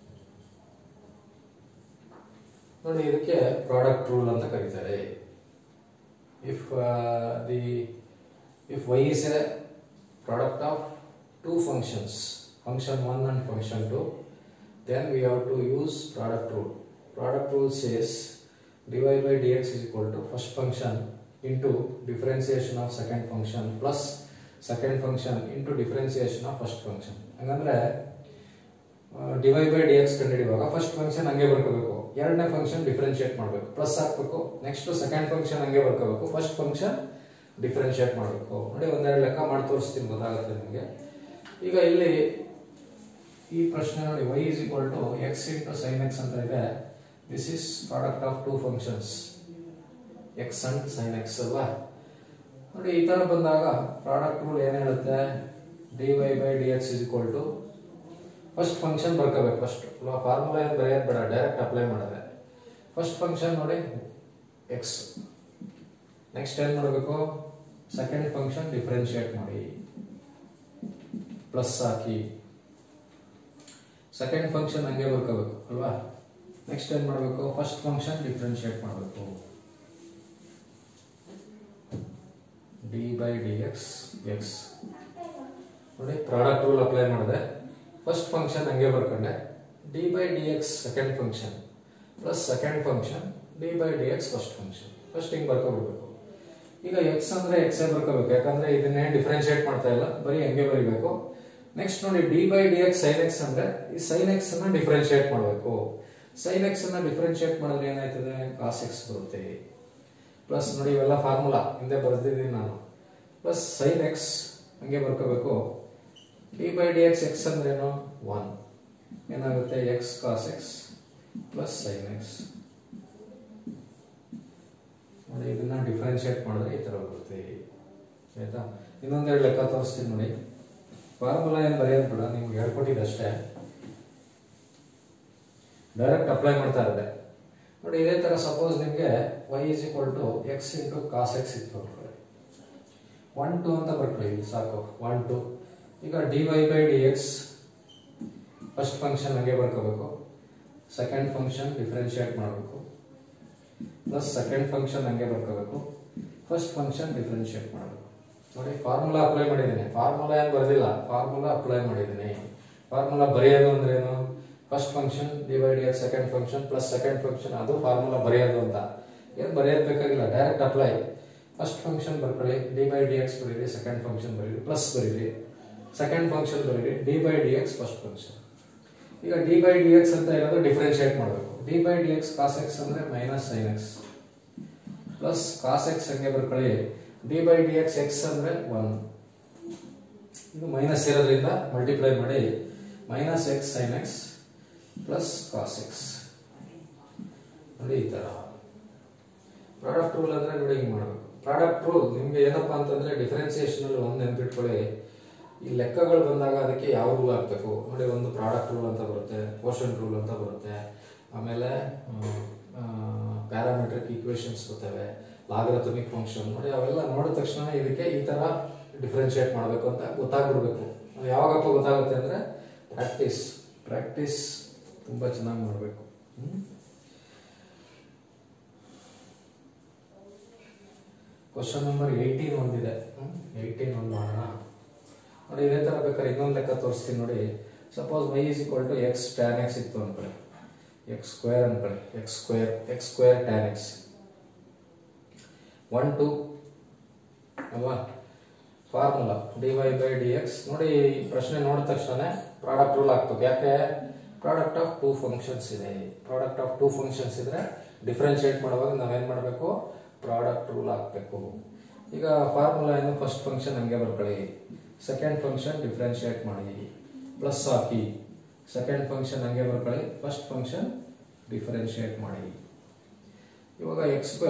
ನೋಡಿ ಇದಕ್ಕೆ ಪ್ರಾಡಕ್ಟ್ ರೂಲ್ ಅಂತ ಕರೀತಾರೆ if the if y is a product of two functions function one and function two then we have to use product rule. Product rule says dy by dx is equal to first function into differentiation of second function plus second function into differentiation of first function. ಹಂಗಂದ್ರೆ d y by d x ಕಂಡುಹಿಡಿಯುವಾಗ first function ಹಂಗೆ ಬರ್ಕೋಬೇಕು ಎರಡನೇ function differentiate ಮಾಡಬೇಕು plus ಹಾಕ್ಬೇಕು next second function ಹಂಗೆ ಬರ್ಕೋಬೇಕು first function differentiate ಮಾಡಬೇಕು ನೋಡಿ ಒಂದೆರಡು ಲೆಕ್ಕ ಮಾಡಿ ತೋರಿಸ್ತೀನಿ ಗೊತ್ತಾಗುತ್ತೆ ನಿಮಗೆ ಈಗ ಇಲ್ಲಿ ಈ ಪ್ರಶ್ನೆ ನೋಡಿ y is equal to x into sin x ಅಂತ ಇದೆ this is product of two functions x and sin x ಅಲ್ವಾ ನೋಡಿ ಈ ತರ ಬಂದಾಗ ಪ್ರಾಡಕ್ಟ್ ರೂಲ್ ಏನ್ ಹೇಳುತ್ತೆ dy by dx is equal to first function ಬರ್ಕೋಬೇಕು ಫಸ್ಟ್ ಫಾರ್ಮುಲಾ ಏನು ಬರೆಯೋದು ಬೇಡ ಡೈರೆಕ್ಟ್ ಅಪ್ಲೈ ಮಾಡೋದೆ ಫಸ್ಟ್ ಫಂಕ್ಷನ್ ನೋಡಿ ಎಕ್ಸ್ ನೆಕ್ಸ್ಟ್ ಏನು ಮಾಡಬೇಕು ಸೆಕೆಂಡ್ ಫಂಕ್ಷನ್ ಡಿಫ್ರೆನ್ಶಿಯೇಟ್ ಮಾಡಿ ಪ್ಲಸ್ ಹಾಕಿ ಸೆಕೆಂಡ್ ಫಂಕ್ಷನ್ ಹಂಗೆ ಬರ್ಕೋಬೇಕು ಅಲ್ವಾ ನೆಕ್ಸ್ಟ್ ಏನು ಮಾಡಬೇಕು ಫಸ್ಟ್ ಫಂಕ್ಷನ್ ಡಿಫ್ರೆನ್ಶಿಯೇಟ್ ಮಾಡಬೇಕು d by d x x ನೋಡಿ ಪ್ರಾಡಕ್ಟ್ ರೂಲ್ ಅಪ್ಲೈ ಮಾಡಿದೆ ಫಸ್ಟ್ ಫಂಕ್ಷನ್ ಹಂಗೆ ಬರ್ಕೊಂಡೆ d by d x second function plus second function d by d x first function first ಹಿಂಗೆ ಬರ್ಕೊಬಿಡ್ಬೇಕು ಈಗ ಎಕ್ಸ್ ಅಂದ್ರೆ ಎಕ್ಸ್ ಬರ್ಕೋಬೇಕು ಯಾಕಂದ್ರೆ ಇದನ್ನೇ ಡಿಫ್ರೆನ್ಶಿಯೇಟ್ ಮಾಡ್ತಾ ಇಲ್ಲ ಬರೀ ಹಂಗೆ ಬರೀಬೇಕು ನೆಕ್ಸ್ಟ್ ನೋಡಿ d by d x sine x ಅಂದ್ರೆ ಈ ಸೈನ್ ಎಕ್ಸ್ ಅನ್ನ ಡಿಫ್ರೆನ್ಶಿಯೇಟ್ ಮಾಡಬೇಕು ಸೈನ್ ಎಕ್ಸ್ ಅನ್ನ ಡಿಫ್ರೆನ್ಶಿಯೇಟ್ ಮಾಡಿದ್ರೆ ಏನಾಯ್ತದೆ ಕಾಸ್ ಎಕ್ಸ್ ಬರುತ್ತೆ ಪ್ಲಸ್ ನೋಡಿ ಇವೆಲ್ಲ ಫಾರ್ಮುಲಾ ಹಿಂದೆ ಬರೆದಿದ್ದೀನಿ ನಾನು ಪ್ಲಸ್ ಸೈನ್ ಎಕ್ಸ್ ಹಂಗೆ ಬರ್ಕೋಬೇಕು d by d x x ಅಂದ್ರೇನು ಒನ್ ಏನಾಗುತ್ತೆ x cos x plus sine x ನೋಡಿ ಇದನ್ನ ಡಿಫ್ರೆನ್ಶಿಯೇಟ್ ಮಾಡಿದ್ರೆ ಈ ತರ ಬರುತ್ತೆ ಆಯ್ತಾ ಇನ್ನೊಂದೆರಡು ಲೆಕ್ಕ ತೋರಿಸ್ತೀನಿ ನೋಡಿ ಫಾರ್ಮುಲಾ ಏನು ಬರೆಯೋದು ಬೇಡ ನಿಮ್ಗೆ ಹೇಳ್ಕೊಟ್ಟಿದ್ದು ಅಷ್ಟೇ ಡೈರೆಕ್ಟ್ ಅಪ್ಲೈ ಮಾಡ್ತಾ ಇರೋದೆ ನೋಡಿ ಇದೇ ತರ ಸಪೋಸ್ ನಿಮಗೆ y is equal to x into cos x ಇತ್ತು ಅನ್ಕೊಳ್ಳಿ ಒನ್ ಟು ಅಂತ ಬರ್ಕೊಳ್ಳಿ ಇಲ್ಲಿ ಸಾಕು ಒನ್ ಟು ಈಗ d y by d x first function ಹಂಗೆ ಬರ್ಕೋಬೇಕು ಸೆಕೆಂಡ್ ಫಂಕ್ಷನ್ ಡಿಫ್ರೆನ್ಶಿಯೇಟ್ ಮಾಡಬೇಕು ಪ್ಲಸ್ ಸೆಕೆಂಡ್ ಫಂಕ್ಷನ್ ಹಂಗೆ ಬರ್ಕೋಬೇಕು ಫಸ್ಟ್ ಫಂಕ್ಷನ್ ಡಿಫ್ರೆನ್ಶಿಯೇಟ್ ಮಾಡಬೇಕು ನೋಡಿ ಫಾರ್ಮುಲಾ ಅಪ್ಲೈ ಮಾಡಿದ್ದೀನಿ ಫಾರ್ಮುಲಾ ಏನು ಬರೆದಿಲ್ಲ ಫಾರ್ಮುಲಾ ಅಪ್ಲೈ ಮಾಡಿದ್ದೀನಿ ಫಾರ್ಮುಲಾ ಬರೆಯೋದು ಅಂದ್ರೆ ಏನು first function divide x second function plus second function ಅದು ಫಾರ್ಮುಲಾ ಬರೆಯೋದು ಅಂತ ಏನು ಬರೆಯೋದು ಬೇಕಾಗಿಲ್ಲ ಡೈರೆಕ್ಟ್ ಅಪ್ಲೈ ಫಸ್ಟ್ ಫಂಕ್ಷನ್ ಬರ್ಕೊಳ್ಳಿ ಡಿ ಬೈ ಡಿ ಎಕ್ಸ್ ಬರೀರಿ ಸೆಕೆಂಡ್ ಫಂಕ್ಷನ್ ಬರೀರಿ ಪ್ಲಸ್ ಬರೀರಿ ಸೆಕೆಂಡ್ ಫಂಕ್ಷನ್ ಬರೀರಿ d by d x first function ಈಗ ಡಿ ಬೈ ಡಿ ಎಕ್ಸ್ ಅಂತ ಇರೋದು ಡಿಫ್ರೆನ್ಶಿಯೇಟ್ ಮಾಡಬೇಕು d by d x cos x ಅಂದ್ರೆ minus sine x plus cos x ಹಂಗೆ ಬರ್ಕೊಳ್ಳಿ d by d x x ಅಂದ್ರೆ ಒನ್ ಇದು ಮೈನಸ್ ಇರೋದ್ರಿಂದ ಮಲ್ಟಿಪ್ಲೈ ಮಾಡಿ minus x sine x plus cos x ನೋಡಿ ಈ ತರ ಪ್ರಾಡಕ್ಟ್ ರೂಲ್ ಅಂದ್ರೆ ನೋಡಿ ಹಿಂಗೆ ಮಾಡಬೇಕು ಪ್ರಾಡಕ್ಟ್ ರೂಲ್ ನಿಮ್ಗೆ ಏನಪ್ಪಾ ಅಂತಂದ್ರೆ ಡಿಫ್ರೆನ್ಸಿಯೇಷನ್ ಅಲ್ಲಿ ಒಂದು ನೆನ್ಪಿಟ್ಕೊಳ್ಳಿ ಈ ಲೆಕ್ಕಗಳು ಬಂದಾಗ ಅದಕ್ಕೆ ಯಾವ ರೂಲ್ ಹಾಕ್ಬೇಕು ನೋಡಿ ಒಂದು ಪ್ರಾಡಕ್ಟ್ ರೂಲ್ ಅಂತ ಬರುತ್ತೆ ಪೋರ್ಷನ್ ರೂಲ್ ಅಂತ ಬರುತ್ತೆ ಆಮೇಲೆ ಪ್ಯಾರಾಮೆಟ್ರಿಕ್ ಈಕ್ವೇಶನ್ಸ್ ಬರ್ತವೆ ಲಾಗರಥಮಿಕ್ ಫಂಕ್ಷನ್ ನೋಡಿ ಅವೆಲ್ಲ ನೋಡಿದ ತಕ್ಷಣ ಇದಕ್ಕೆ ಈ ತರ ಡಿಫ್ರೆನ್ಶಿಯೇಟ್ ಮಾಡಬೇಕು ಅಂತ ಗೊತ್ತಾಗ್ಬಿಡ್ಬೇಕು ಅದು ಯಾವಾಗಪ್ಪ ಗೊತ್ತಾಗುತ್ತೆ ಅಂದ್ರೆ ಪ್ರಾಕ್ಟೀಸ್ ಪ್ರಾಕ್ಟೀಸ್ ತುಂಬಾ ಚೆನ್ನಾಗಿ ಮಾಡಬೇಕು ಕ್ವಶನ್ ನಂಬರ್ ಏಯ್ಟೀನ್ ಒಂದಿದೆ ಏಯ್ಟೀನ್ ಒಂದು ಮಾಡೋಣ ನೋಡಿ ಇದೇ ತರ ಬೇಕಾದ್ರೆ ಇನ್ನೊಂದು ಲೆಕ್ಕ ತೋರಿಸ್ತೀನಿ ನೋಡಿ suppose y is equal to x tan x ಇತ್ತು ಅನ್ಕೊಳ್ಳಿ ಎಕ್ಸ್ ಸ್ಕ್ವೇರ್ ಅನ್ಕೊಳ್ಳಿ x square x square tan x one two ಅಲ್ವಾ formula d y by d x ನೋಡಿ ಈ ಪ್ರಶ್ನೆ ನೋಡಿದ ತಕ್ಷಣ ಪ್ರಾಡಕ್ಟ್ ರೂಲ್ ಹಾಕ್ಬೇಕು ಯಾಕೆ ಪ್ರಾಡಕ್ಟ್ ಆಫ್ ಟೂ ಫಂಕ್ಷನ್ಸ್ ಇದೆ ಪ್ರಾಡಕ್ಟ್ ಆಫ್ ಟೂ ಫಂಕ್ಷನ್ಸ್ ಇದ್ರೆ ಡಿಫ್ರೆನ್ಶಿಯೇಟ್ ಮಾಡುವಾಗ ನಾವೇನ್ ಮಾಡಬೇಕು ಪ್ರಾಡಕ್ಟ್ ರೂಲ್ ಹಾಕ್ಬೇಕು ಈಗ ಫಾರ್ಮುಲಾ ಏನು ಫಸ್ಟ್ ಫಂಕ್ಷನ್ ಹಂಗೆ ಬರ್ಕೊಳ್ಳಿ ಸೆಕೆಂಡ್ ಫಂಕ್ಷನ್ ಡಿಫ್ರೆನ್ಶಿಯೇಟ್ ಮಾಡಿ ಪ್ಲಸ್ ಹಾಕಿ ಸೆಕೆಂಡ್ ಫಂಕ್ಷನ್ ಹಂಗೆ ಬರ್ಕೊಳ್ಳಿ ಫಸ್ಟ್ ಫಂಕ್ಷನ್ ಡಿಫರೆನ್ಶಿಯೇಟ್ ಮಾಡಿ ಇವಾಗ x square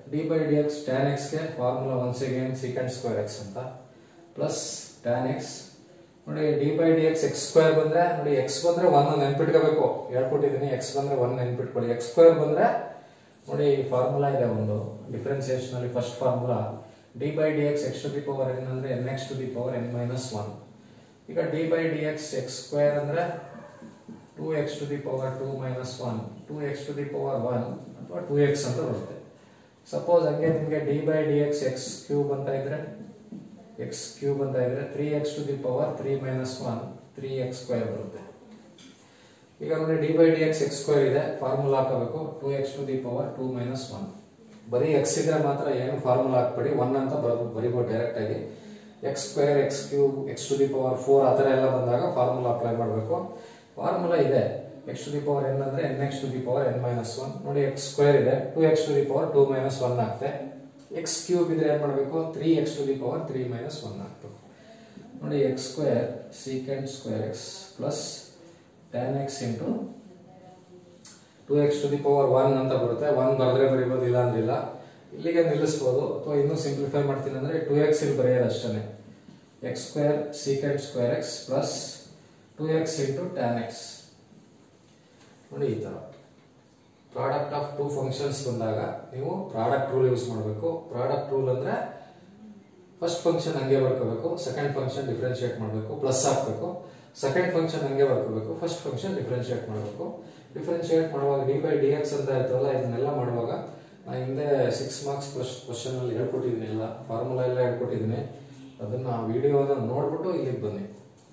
d by d x tan ಎಕ್ಸ್ಗೆ formula once again secant square x ಅಂತ ಪ್ಲಸ್ ಟ್ಯಾನ್ ಎಕ್ಸ್ ನೋಡಿ d by d x x square ಬಂದ್ರೆ ನೋಡಿ ಎಕ್ಸ್ ಬಂದ್ರೆ ಒನ್ ನೆನ್ಪಿಟ್ಕೋಬೇಕು ಹೇಳ್ಕೊಟ್ಟಿದ್ದೀನಿ ಎಕ್ಸ್ ಬಂದ್ರೆ ಒನ್ ನೆನ್ಪಿಟ್ಕೊಳ್ಳಿ ಎಕ್ಸ್ ಸ್ಕ್ವೇರ್ ಬಂದ್ರೆ ನೋಡಿ ಫಾರ್ಮುಲಾ ಇದೆ ಒಂದು ಡಿಫ್ರೆನ್ಸಿಯೇಷನ್ ಅಲ್ಲಿ first formula d by d x x to the power n ಅಂದ್ರೆ n x to the power n minus one ಈಗ d by d x x square ಅಂದ್ರೆ two x to the power two minus one two x to the power one ಅಥವಾ two x ಅಂತ ಬರುತ್ತೆ suppose ಹಂಗೆ ನಿಮಗೆ d by d x x cube ಅಂತ ಇದ್ರೆ x cube ಅಂತ ಇದ್ರೆ three x to the power three minus one three x square ಬರುತ್ತೆ ಈಗ ನೋಡಿ d by d x x square ಇದೆ ಫಾರ್ಮುಲಾ ಹಾಕಬೇಕು two x to the power two minus one ಬರೀ ಎಕ್ಸ್ ಇದ್ರೆ ಮಾತ್ರ ಏನು ಫಾರ್ಮುಲಾ ಹಾಕ್ಬೇಡಿ ಒನ್ ಅಂತ ಬರಬೇಕು ಬರಿಬೋದು ಡೈರೆಕ್ಟ್ ಆಗಿ x square x cube x to the power four ಆ ಥರ ಎಲ್ಲ ಬಂದಾಗ ಫಾರ್ಮುಲಾ ಅಪ್ಲೈ ಮಾಡಬೇಕು ಫಾರ್ಮುಲಾ ಇದೆ x to the power n ಅಂದ್ರೆ n x to the power n minus one ನೋಡಿ ಎಕ್ಸ್ ಸ್ಕ್ವೇರ್ ಇದೆ two x to the power two minus one ಆಗುತ್ತೆ ಎಕ್ಸ್ ಕ್ಯೂಬ್ ಇದ್ರೆ ಏನ್ ಮಾಡಬೇಕು three x to the power three minus one ಆಗ್ಬೇಕು ನೋಡಿ x square secant square x plus ten x into two x to the power one ಅಂತ ಬರುತ್ತೆ one ಬರೆದ್ರೆ ಬರಿಬೋದು ಇಲ್ಲ ಅಂದ್ರೆ ಇಲ್ಲ ಇಲ್ಲಿಗೆ ನಿಲ್ಲಿಸ್ಬೋದು ಅಥವಾ ಇನ್ನೂ ಸಿಂಪ್ಲಿಫೈ ಮಾಡ್ತೀನಿ ಅಂದ್ರೆ ಟೂ ಎಕ್ಸ್ ಇಲ್ಲಿ ಬರೆಯೋದು ಅಷ್ಟೇ x square secant square x plus two x into tan x ನೋಡಿ ಈ ಥರ ಪ್ರಾಡಕ್ಟ್ ಆಫ್ ಟೂ ಫಂಕ್ಷನ್ಸ್ ಬಂದಾಗ ನೀವು ಪ್ರಾಡಕ್ಟ್ ರೂಲ್ ಯೂಸ್ ಮಾಡಬೇಕು ಪ್ರಾಡಕ್ಟ್ ರೂಲ್ ಅಂದ್ರೆ ಫಸ್ಟ್ ಫಂಕ್ಷನ್ ಹಂಗೆ ಬರ್ಕೋಬೇಕು ಸೆಕೆಂಡ್ ಫಂಕ್ಷನ್ ಡಿಫ್ರೆನ್ಶಿಯೇಟ್ ಮಾಡಬೇಕು ಪ್ಲಸ್ ಹಾಕಬೇಕು ಸೆಕೆಂಡ್ ಫಂಕ್ಷನ್ ಹಂಗೆ ಬರ್ಕೋಬೇಕು ಫಸ್ಟ್ ಫಂಕ್ಷನ್ ಡಿಫ್ರೆನ್ಶಿಯೇಟ್ ಮಾಡಬೇಕು ಡಿಫ್ರೆನ್ಶಿಯೇಟ್ ಮಾಡುವಾಗ ಡಿ ಬೈ ಡಿ ಎಕ್ಸ್ ಅಂತ ಇರ್ತಲ್ಲ ಇದನ್ನೆಲ್ಲ ಮಾಡುವಾಗ ನಾನು ಹಿಂದೆ ಸಿಕ್ಸ್ ಮಾರ್ಕ್ಸ್ ಪ್ಲಸ್ ಕ್ವಶನ್ ಅಲ್ಲಿ ಹೇಳ್ಕೊಟ್ಟಿದ್ದೀನಿ ಎಲ್ಲ ಫಾರ್ಮುಲಾ ಎಲ್ಲ ಹೇಳ್ಕೊಟ್ಟಿದ್ದೀನಿ ಅದನ್ನ ವಿಡಿಯೋನ ನೋಡ್ಬಿಟ್ಟು ಇಲ್ಲಿಗೆ ಬನ್ನಿ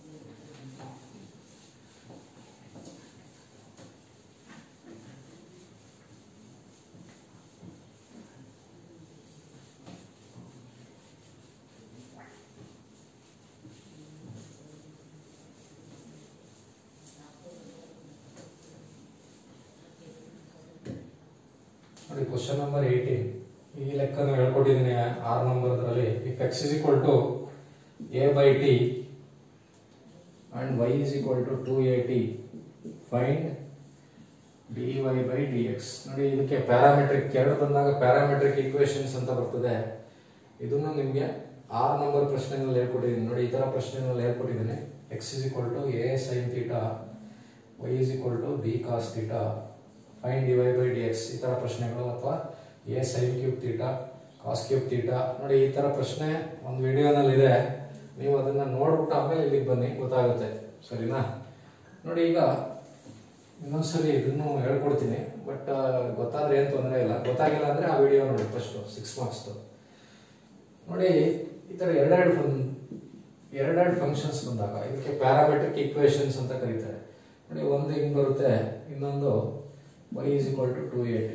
ನೋಡಿ ಕ್ವಶನ್ ನಂಬರ್ ಏಯ್ಟೀನ್ ಈ ಲೆಕ್ಕನ ಹೇಳ್ಕೊಟ್ಟಿದ್ದೀನಿ ಆರ್ ನಂಬರ್ದಲ್ಲಿ if x is equal to a by t and y is equal to two a t find d y by d x ನೋಡಿ ಇದಕ್ಕೆ ಪ್ಯಾರಾಮೆಟ್ರಿಕ್ ಎರಡು ಬಂದಾಗ ಪ್ಯಾರಾಮೆಟ್ರಿಕ್ ಈಕ್ವೇಶನ್ಸ್ ಅಂತ ಬರ್ತದೆ ಇದನ್ನು ನಿಮಗೆ ಆರ್ ನಂಬರ್ ಪ್ರಶ್ನೆನಲ್ಲಿ ಹೇಳ್ಕೊಟ್ಟಿದ್ದೀನಿ ನೋಡಿ ಈ ತರ ಪ್ರಶ್ನೆನಲ್ಲಿ ಹೇಳ್ಕೊಟ್ಟಿದ್ದೀನಿ x is equal to a sine theta y is equal to b cos theta find d y by d x ಈ ತರ ಪ್ರಶ್ನೆಗಳು ಅಥವಾ a sine cube theta cos cube theta ನೋಡಿ ಈ ತರ ಪ್ರಶ್ನೆ ಒಂದು ವಿಡಿಯೋನಲ್ಲಿ ಇದೆ ನೀವು ಅದನ್ನ ನೋಡ್ಬಿಟ್ಟು ಆಮೇಲೆ ಇಲ್ಲಿಗೆ ಬನ್ನಿ ಗೊತ್ತಾಗುತ್ತೆ ಸರಿನಾ ನೋಡಿ ಈಗ ಇನ್ನೊಂದ್ಸರಿ ಇದನ್ನು ಹೇಳ್ಕೊಡ್ತೀನಿ ಬಟ್ ಗೊತ್ತಾದ್ರೆ ಏನು ತೊಂದರೆ ಇಲ್ಲ ಗೊತ್ತಾಗಿಲ್ಲ ಅಂದ್ರೆ ಆ ವಿಡಿಯೋ ನೋಡಿ ಫಸ್ಟ್ ಸಿಕ್ಸ್ ಮಾರ್ಕ್ಸ್ ನೋಡಿ ಈ ತರ ಎರಡೆರಡು ಫನ್ ಎರಡೆರಡು ಫಂಕ್ಷನ್ಸ್ ಬಂದಾಗ ಇದಕ್ಕೆ ಪ್ಯಾರಾಮೆಟ್ರಿಕ್ ಈಕ್ವೇಶನ್ಸ್ ಅಂತ ಕರೀತಾರೆ ನೋಡಿ ಒಂದು ಹಿಂಗ್ ಬರುತ್ತೆ ಇನ್ನೊಂದು y is equal to 280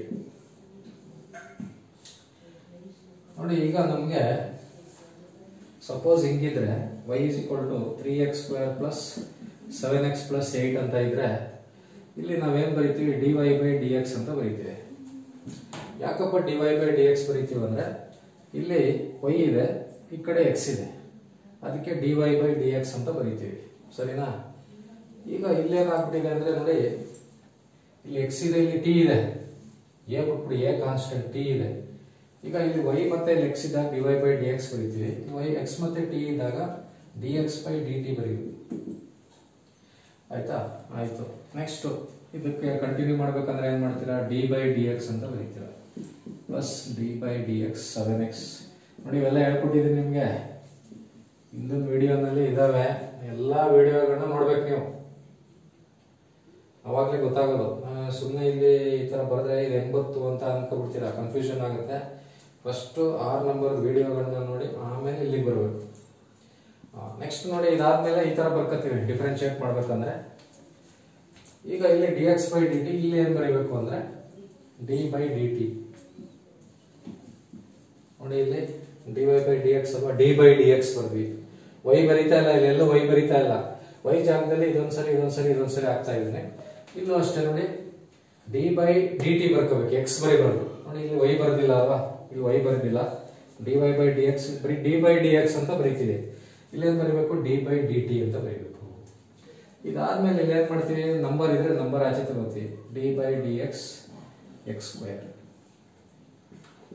ನೋಡಿ ಈಗ ನಮಗೆ ಸಪೋಸ್ ಹಿಂಗಿದ್ರೆ y is equal to 3x square plus 7x plus 8 ಅಂತ ಇದ್ರೆ ಇಲ್ಲಿ ನಾವೇನ್ ಬರಿತೀವಿ dy by dx ಅಂತ ಬರಿತೀವಿ ಯಾಕಪ್ಪ dy by dx ಬರಿತೀವಿ ಅಂದ್ರೆ ಇಲ್ಲಿ y ಇದೆ ಈ ಕಡೆ x ಇದೆ ಅದಕ್ಕೆ dy by dx ಅಂತ ಬರಿತೀವಿ ಸರಿನಾ ಈಗ ಇಲ್ಲೇನಾಗ್ಬಿಟ್ಟಿದೆ ಅಂದ್ರೆ ನೋಡಿ ಇಲ್ಲಿ ಎಕ್ಸ್ ಇದೆ ಇಲ್ಲಿ ಟಿ ಇದೆ ಎ ಬಿಟ್ಬಿಡಿ ಎ ಕಾನ್ಸ್ಟೆಂಟ್ ಟಿ ಇದೆ ಈಗ ಇಲ್ಲಿ ವೈ ಮತ್ತೆ ಇಲ್ಲಿ ಎಕ್ಸ್ ಇದ್ದಾಗ d y by d x ಬರೀತೀವಿ ವೈ ಎಕ್ಸ್ ಮತ್ತೆ ಟಿ ಇದ್ದಾಗ d x by d t ಬರೀತೀವಿ ಆಯ್ತಾ ಆಯ್ತು ನೆಕ್ಸ್ಟ್ ಇದಕ್ಕೆ ಕಂಟಿನ್ಯೂ ಮಾಡ್ಬೇಕಂದ್ರೆ ಏನ್ ಮಾಡ್ತೀರಾ ಡಿ ಬೈ ಡಿ ಎಕ್ಸ್ ಅಂತ ಬರೀತೀರಾ plus d by d x seven x ನೋಡಿ ಇವೆಲ್ಲ ಹೇಳ್ಕೊಟ್ಟಿದ್ದೀನಿ ನಿಮಗೆ ಹಿಂದಿನ ವಿಡಿಯೋನಲ್ಲಿ ಇದಾವೆ ಎಲ್ಲಾ ವಿಡಿಯೋಗಳನ್ನ ನೋಡ್ಬೇಕು ನೀವು ಅವಾಗಲೇ ಗೊತ್ತಾಗೋದು ಸುಮ್ಮನೆ ಇಲ್ಲಿ ಈ ತರ ಬರೆದ್ರೆ ಇದು ಎಂಬತ್ತು ಅಂತ ಅನ್ಕೊಬಿಡ್ತೀರಾ ಕನ್ಫ್ಯೂಷನ್ ಆಗುತ್ತೆ ಫಸ್ಟ್ ಆರ್ ನಂಬರ್ ವಿಡಿಯೋಗಳನ್ನ ನೋಡಿ ಆಮೇಲೆ ಇಲ್ಲಿಗೆ ಬರಬೇಕು ನೆಕ್ಸ್ಟ್ ನೋಡಿ ಇದಾದ್ಮೇಲೆ ಈ ತರ ಬರ್ಕೋತೀವಿ ಡಿಫ್ರೆನ್ಶಿಯೇಟ್ ಮಾಡ್ಬೇಕಂದ್ರೆ ಈಗ ಇಲ್ಲಿ d x by d t ಇಲ್ಲಿ ಏನ್ ಬರೀಬೇಕು ಅಂದ್ರೆ ಡಿ ಬೈ ಡಿ ಟಿ ನೋಡಿ ಇಲ್ಲಿ d y by d x ಅಥವಾ ಡಿ ಬೈ ಡಿ ಎಕ್ಸ್ ಬರ್ದ್ವಿ ವೈ ಬರೀತಾ ಇಲ್ಲ ಇಲ್ಲಿ ಎಲ್ಲೂ ವೈ ಬರೀತಾ ಇಲ್ಲ ವೈ ಜಾಗದಲ್ಲಿ ಇದೊಂದ್ಸರಿ ಇದೊಂದ್ಸರಿ ಇದೊಂದ್ಸರಿ ಆಗ್ತಾ ಇದ್ದೀನಿ ಇಲ್ಲೂ ಅಷ್ಟೇ ನೋಡಿ ಡಿ ಬೈ ಡಿ ಟಿ ಬರ್ಕೋಬೇಕು ಎಕ್ಸ್ ಬರೀಬಾರ್ದು ನೋಡಿ ಇಲ್ಲಿ ವೈ ಬರ್ದಿಲ್ಲ ಅಲ್ವಾ ಇಲ್ಲಿ ವೈ ಬರ್ದಿಲ್ಲ d y by d x ಬರೀ ಡಿ ಬೈ ಡಿ ಎಕ್ಸ್ ಅಂತ ಬರೀತಿದೆ ಇಲ್ಲೇನ್ ಬರೀಬೇಕು ಡಿ ಬೈ ಡಿ ಟಿ ಅಂತ ಬರೀಬೇಕು ಇದಾದ್ಮೇಲೆ ಇಲ್ಲಿ ಏನ್ ಮಾಡ್ತೀವಿ ನಂಬರ್ ಇದ್ರೆ ನಂಬರ್ ಆಚೆ ತಗೋತೀವಿ d by d x x square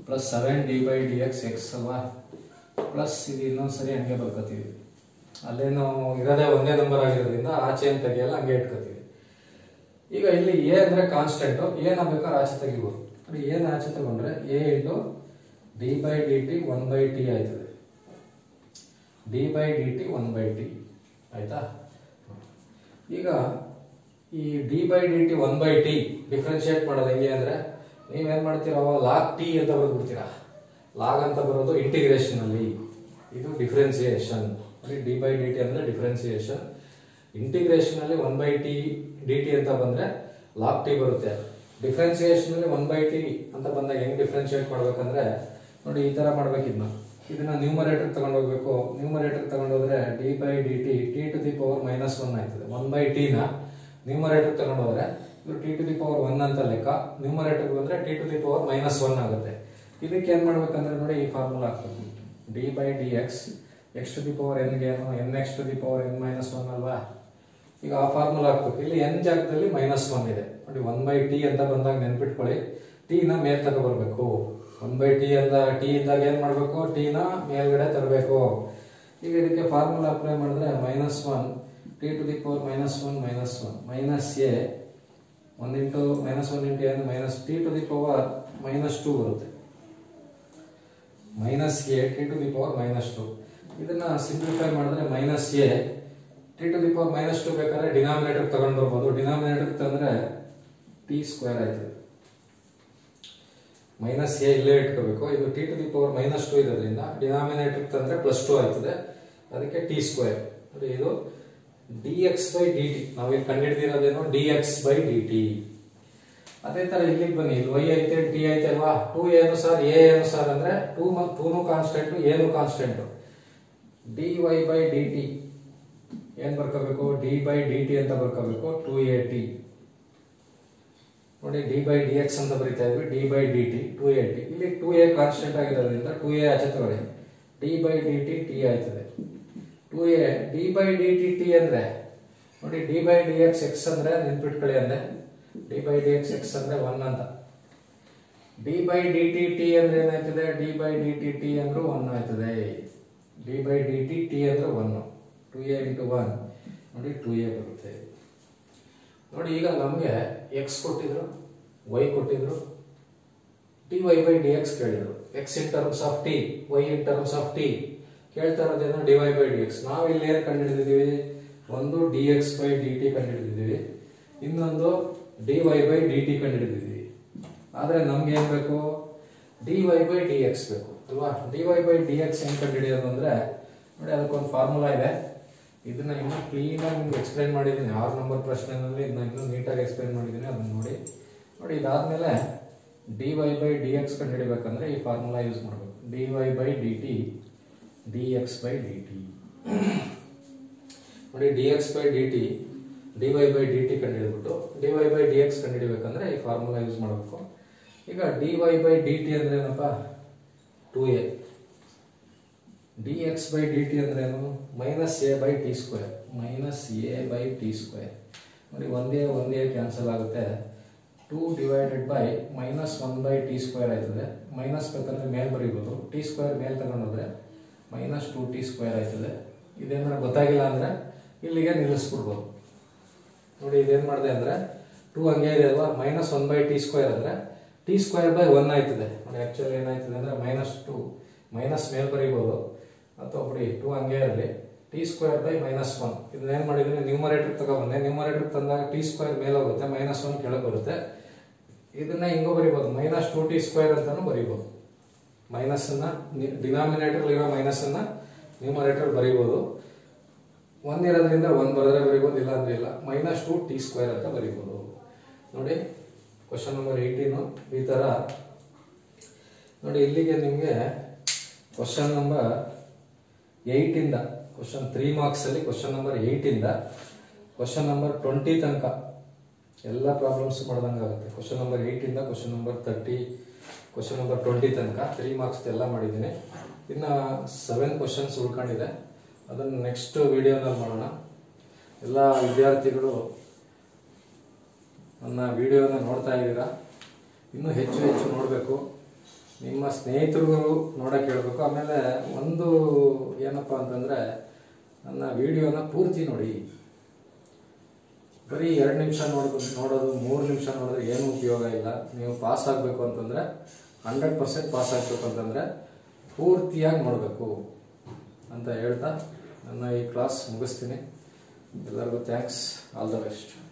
plus seven d by d x x ಅಲ್ವಾ ಪ್ಲಸ್ ಇದು ಇನ್ನೊಂದು ಸರಿ ಹಂಗೆ ಬರ್ಕೋತೀವಿ ಅಲ್ಲೇನು ಇರೋದೇ ಒಂದೇ ನಂಬರ್ ಆಗಿರೋದ್ರಿಂದ ಆಚೆ ಏನು ತೆಗಿಯಲ್ಲ ಹಂಗೆ ಇಟ್ಕೋತೀವಿ ಈಗ ಇಲ್ಲಿ ಎ ಅಂದ್ರೆ ಕಾನ್ಸ್ಟೆಂಟು ಏನ ಬೇಕಾದ್ರೆ ಆಚೆ ತೆಗಿಬೋದು ಅಂದ್ರೆ ಏನ್ ಆಚೆ ತಗೊಂಡ್ರೆ a into d by d t one by t ಆಯ್ತದೆ d by d t one by t ಆಯ್ತಾ ಈಗ ಈ d by d t one by t differentiate ಮಾಡೋದು ಹೆಂಗೆ ಅಂದ್ರೆ ನೀವೇನ್ ಮಾಡ್ತೀರಾ ಲಾಗ್ ಟಿ ಅಂತ ಬರ್ಬಿಡ್ತೀರಾ ಲಾಗ್ ಅಂತ ಬರೋದು ಇಂಟಿಗ್ರೇಷನ್ ಅಲ್ಲಿ ಇದು differentiation d by d t ಅಂದ್ರೆ ಡಿಫ್ರೆನ್ಸಿಯೇಷನ್ ಇಂಟಿಗ್ರೇಷನ್ ಅಲ್ಲಿ one by t d t ಅಂತ ಬಂದ್ರೆ ಲಾಗ್ ಟಿ ಬರುತ್ತೆ ಡಿಫ್ರೆನ್ಸಿಯೇಷನ್ ಅಲ್ಲಿ ಒನ್ ಬೈ ಟಿ ಅಂತ ಬಂದಾಗ ಹೆಂಗ್ ಡಿಫ್ರೆನ್ಶಿಯೇಟ್ ಮಾಡ್ಬೇಕಂದ್ರೆ ನೋಡಿ ಈ ತರ ಮಾಡ್ಬೇಕಿದ್ನ ಇದನ್ನ ನ್ಯೂಮರೇಟರ್ ತಗೊಂಡೋಗ್ಬೇಕು ನ್ಯೂಮರೇಟರ್ ತಗೊಂಡೋದ್ರೆ d by d t t to the power minus one ಆಯ್ತದೆ ಒನ್ ಬೈ ಟಿ ನ ನ್ಯೂಮರೇಟರ್ ತಗೊಂಡೋದ್ರೆ ಇದು t to the power one ಅಂತ ಲೆಕ್ಕ ನ್ಯೂಮರೇಟರ್ ಬಂದ್ರೆ t to the power minus one ಆಗುತ್ತೆ ಇದಕ್ಕೆ ಏನ್ ಮಾಡ್ಬೇಕಂದ್ರೆ ನೋಡಿ ಈ ಫಾರ್ಮುಲಾ ಹಾಕ್ಬೇಕು d by d x x to the power n ಏನು n x to the power n minus one ಅಲ್ವಾ ಈಗ ಆ ಫಾರ್ಮುಲಾ ಹಾಕ್ಬೇಕು ಇಲ್ಲಿ ಎನ್ ಜಾಗದಲ್ಲಿ ಮೈನಸ್ ಒನ್ ಇದೆ ನೋಡಿ ಒನ್ ಬೈ ಟಿ ಅಂತ ಬಂದಾಗ ನೆನ್ಪಿಟ್ಕೊಳ್ಳಿ ಟಿ ನ ಮೇಲ್ ತಗೋಬರ್ಬೇಕು ಒನ್ ಬೈ ಟಿ ಅಂತ ಟಿ ಇದ್ದಾಗ ಏನ್ ಮಾಡ್ಬೇಕು ಟಿ ನ ಮೇಲ್ಗಡೆ ತರಬೇಕು ಈಗ ಇದಕ್ಕೆ ಫಾರ್ಮುಲಾ ಅಪ್ಲೈ ಮಾಡಿದ್ರೆ minus one t to the power minus one minus one minus a one into minus one into n minus t to the power minus two ಬರುತ್ತೆ minus a t to the power minus two ಇದನ್ನ simplify ಮಾಡಿದ್ರೆ minus a t to the power minus two ಬೇಕಾದ್ರೆ denominator ತಗೊಂಡು ಬರ್ಬೋದು denominator ತಂದ್ರೆ t square ಆಯ್ತದೆ minus a ಇಲ್ಲೇ ಇಟ್ಕೋಬೇಕು ಇದು t to the power minus two ಇರೋದ್ರಿಂದ ಡಿನಾಮಿನೇಟರ್ ತಂದ್ರೆ ಪ್ಲಸ್ ಟು ಆಯ್ತದೆ ಅದಕ್ಕೆ ಟಿ ಸ್ಕ್ವೇರ್ ನೋಡಿ ಇದು d x by d t ನಾವಿಲ್ಲಿ ಕಂಡುಹಿಡಿದಿರೋದೇನು d x by d t ಅದೇ ತರ ಇಲ್ಲಿಗೆ ಬನ್ನಿ ಇಲ್ಲಿ ವೈ ಐತೆ ಟಿ ಐತೆ ಅಲ್ವಾ ಟೂ ಏನು ಸರ್ ಎ ಏನು ಸರ್ ಅಂದ್ರೆ ಟೂ ಟೂನು ಕಾನ್ಸ್ಟೆಂಟ್ ಏನು constant d y by d t ಏನ್ ಬರ್ಕೋಬೇಕು ಡಿ ಬೈ ಡಿ ಟಿ ಅಂತ ಬರ್ಕೋಬೇಕು ಟೂ ಎ ಟಿ ನೋಡಿ ಡಿ ಬೈ ಡಿ ಎಕ್ಸ್ ಅಂತ ಬರಿತಾ ಇದ್ವಿ d by d t two a t ಇಲ್ಲಿ ಟೂ ಎ ಕಾನ್ಸ್ಟೆಂಟ್ ಆಗಿರೋದ್ರಿಂದ ಟೂ ಎ ಆಚೆ ತಗೊಳ್ಳಿ d by d t t ಆಯ್ತದೆ two a d by d t t ಅಂದ್ರೆ ನೋಡಿ d by d x x ಅಂದ್ರೆ ನೆನ್ಪಿಟ್ಕೊಳ್ಳಿ ಅಂದ್ರೆ d by d x x ಅಂದ್ರೆ ಒನ್ ಅಂತ d by d t t ಅಂದ್ರೆ ಏನಾಯ್ತದೆ d by d t t ಅಂದ್ರೆ ಒನ್ ಆಯ್ತದೆ d by d t t ಅಂದ್ರೆ one two a into one ನೋಡಿ ಟೂ ಎ ಬರುತ್ತೆ ನೋಡಿ ಈಗ ನಮಗೆ ಎಕ್ಸ್ ಕೊಟ್ಟಿದ್ರು ವೈ ಕೊಟ್ಟಿದ್ರು t y by d x ಕೇಳಿದ್ರು x in terms of t y in terms of t ಕೇಳ್ತಾ ಇರೋದೇನು D y by d x ನಾವು ಇಲ್ಲಿ ಏನು ಕಂಡುಹಿಡಿದಿದ್ದೀವಿ ಒಂದು d x by d t ಕಂಡುಹಿಡಿದಿದ್ದೀವಿ ಇನ್ನೊಂದು d y by d t ಕಂಡುಹಿಡಿದಿದ್ದೀವಿ ಆದರೆ ನಮ್ಗೆ ಏನು ಬೇಕು d y by d x ಬೇಕು ಅಲ್ವಾ d y by d x ಹೆಂಗೆ ಕಂಡುಹಿಡಿಯೋದು ಅಂದರೆ ನೋಡಿ ಅದಕ್ಕೊಂದು ಫಾರ್ಮುಲಾ ಇದೆ ಇದನ್ನ ಇನ್ನೂ ಕ್ಲೀನಾಗಿ ನಿಮ್ಗೆ ಎಕ್ಸ್ಪ್ಲೈನ್ ಮಾಡಿದ್ದೀನಿ ಆರು ನಂಬರ್ ಪ್ರಶ್ನೆನಲ್ಲಿ ಇದನ್ನ ಇನ್ನೂ ನೀಟಾಗಿ ಎಕ್ಸ್ಪ್ಲೈನ್ ಮಾಡಿದ್ದೀನಿ ಅದನ್ನ ನೋಡಿ ನೋಡಿ ಇದಾದ್ಮೇಲೆ d y by d x ಕಂಡು ಹಿಡಿಬೇಕಂದ್ರೆ ಈ ಫಾರ್ಮುಲಾ ಯೂಸ್ ಮಾಡಬೇಕು d y by d t d x by d t ನೋಡಿ d x by d t d y by d t ಕಂಡು ಹಿಡಿದ್ಬಿಟ್ಟು d y by d x ಕಂಡು ಹಿಡಿಬೇಕಂದ್ರೆ ಈ ಫಾರ್ಮುಲಾ ಯೂಸ್ ಮಾಡಬೇಕು ಈಗ d y by d t ಅಂದ್ರೆ ಏನಪ್ಪ two a d x by d t ಅಂದ್ರೆ ಏನು minus a by t square minus a by t square ನೋಡಿ ಒಂದೇ ಒಂದೇ ಕ್ಯಾನ್ಸಲ್ ಆಗುತ್ತೆ two divided by minus one by t square ಆಯ್ತದೆ minus ಬೇಕಂದ್ರೆ ಮೇಲ್ ಬರೀಬೋದು ಟಿ ಸ್ಕ್ವೇರ್ ಮೇಲ್ ತಗೊಂಡೋದ್ರೆ ಮೈನಸ್ ಟೂ ಟಿ ಸ್ಕ್ವೇರ್ ಆಯ್ತದೆ ಇದೇನಾರ ಗೊತ್ತಾಗಿಲ್ಲ ಅಂದ್ರೆ ಇಲ್ಲಿಗೆ ನಿಲ್ಲಿಸ್ಬಿಡ್ಬೋದು ನೋಡಿ ಇದೇನ್ ಮಾಡಿದೆ ಅಂದ್ರೆ ಟೂ ಹಂಗೆ ಇದೆ ಅಲ್ವಾ minus one by t square ಅಂದ್ರೆ ಟಿ ಸ್ಕ್ವೇರ್ ಬೈ ಒನ್ ಆಯ್ತದೆ ನೋಡಿ ಆಕ್ಚುಲಿ ಏನಾಯ್ತದೆ ಅಂದ್ರೆ ಮೈನಸ್ ಟು ಮೈನಸ್ ಮೇಲ್ ಬರೀಬೋದು ಅಥವಾ ಬಿಡಿ ಟೂ ಹಂಗೆ ಇರಲಿ t square by minus one ಇದನ್ನ ಏನ್ ಮಾಡಿದ್ರೆ ನ್ಯೂಮರೇಟರ್ ತಗೊಬಂದೆ ನ್ಯೂಮರೇಟರ್ ತಂದಾಗ ಟಿ ಸ್ಕ್ವೇರ್ ಮೇಲೆ ಹೋಗುತ್ತೆ ಮೈನಸ್ ಒನ್ ಕೆಳಗೆ ಬರುತ್ತೆ ಇದನ್ನ ಹಿಂಗೋ ಬರಿಬೋದು ಮೈನಸ್ ಟೂ ಟಿ ಸ್ಕ್ವೇರ್ ಅಂತಾನು ಬರಿಬೋದು ಮೈನಸ್ ಅನ್ನ ಡಿನಾಮಿನೇಟರ್ ಇರೋ ಮೈನಸ್ ಅನ್ನ ನ್ಯೂಮರೇಟರ್ ಬರಿಬೋದು ಒನ್ ಇರೋದ್ರಿಂದ ಒನ್ ಬರೆದ್ರೆ ಬರಿಬೋದು ಇಲ್ಲ ಅಂದ್ರೆ ಇಲ್ಲ ಮೈನಸ್ ಟು ಟಿ ಸ್ಕ್ವೇರ್ ಅಂತ ಬರಿಬೋದು ನೋಡಿ ಕ್ವಶನ್ ನಂಬರ್ ಏಯ್ಟೀನು ಈ ತರ ನೋಡಿ ಇಲ್ಲಿಗೆ ನಿಮಗೆ ಕ್ವಶನ್ ನಂಬರ್ ಏಯ್ಟಿಂದ ಕ್ವಶನ್ ತ್ರೀ ಮಾರ್ಕ್ಸ್ ಅಲ್ಲಿ ಕ್ವಶನ್ ನಂಬರ್ ಏಯ್ಟಿಂದ ಕ್ವಶನ್ ನಂಬರ್ ಟ್ವೆಂಟಿ ತನಕ ಎಲ್ಲ ಪ್ರಾಬ್ಲಮ್ಸ್ ಮಾಡ್ದಂಗೆ ಆಗುತ್ತೆ ಕ್ವಶನ್ ನಂಬರ್ ಏಯ್ಟಿಂದ question number thirty question number twenty ತನಕ ತ್ರೀ ಮಾರ್ಕ್ಸ್ ಎಲ್ಲ ಮಾಡಿದ್ದೀನಿ ಇನ್ನು ಸೆವೆನ್ ಕ್ವಶನ್ಸ್ ಉಳ್ಕೊಂಡಿದೆ ಅದನ್ನು ನೆಕ್ಸ್ಟ್ ವಿಡಿಯೋನಲ್ಲಿ ಮಾಡೋಣ ಎಲ್ಲ ವಿದ್ಯಾರ್ಥಿಗಳು ನನ್ನ ವಿಡಿಯೋನ ನೋಡ್ತಾ ಇದ್ದೀರಾ ಇನ್ನೂ ಹೆಚ್ಚು ಹೆಚ್ಚು ನೋಡಬೇಕು ನಿಮ್ಮ ಸ್ನೇಹಿತರಿಗೂ ನೋಡೋಕೆ ಹೇಳ್ಬೇಕು ಆಮೇಲೆ ಒಂದು ಏನಪ್ಪ ಅಂತಂದರೆ ನನ್ನ ವಿಡಿಯೋನ ಪೂರ್ತಿ ನೋಡಿ ಬರೀ ಎರಡು ನಿಮಿಷ ನೋಡೋದು ನೋಡೋದು ಮೂರು ನಿಮಿಷ ನೋಡಿದ್ರೆ ಏನು ಉಪಯೋಗ ಇಲ್ಲ ನೀವು ಪಾಸ್ ಆಗಬೇಕು ಅಂತಂದರೆ ಹಂಡ್ರೆಡ್ ಪರ್ಸೆಂಟ್ ಪಾಸ್ ಆಗಬೇಕು ಅಂತಂದರೆ ಪೂರ್ತಿಯಾಗಿ ನೋಡಬೇಕು ಅಂತ ಹೇಳ್ತಾ ನನ್ನ ಈ ಕ್ಲಾಸ್ ಮುಗಿಸ್ತೀನಿ ಎಲ್ಲರಿಗೂ ಥ್ಯಾಂಕ್ಸ್ ಆಲ್ ದ ಬೆಸ್ಟ್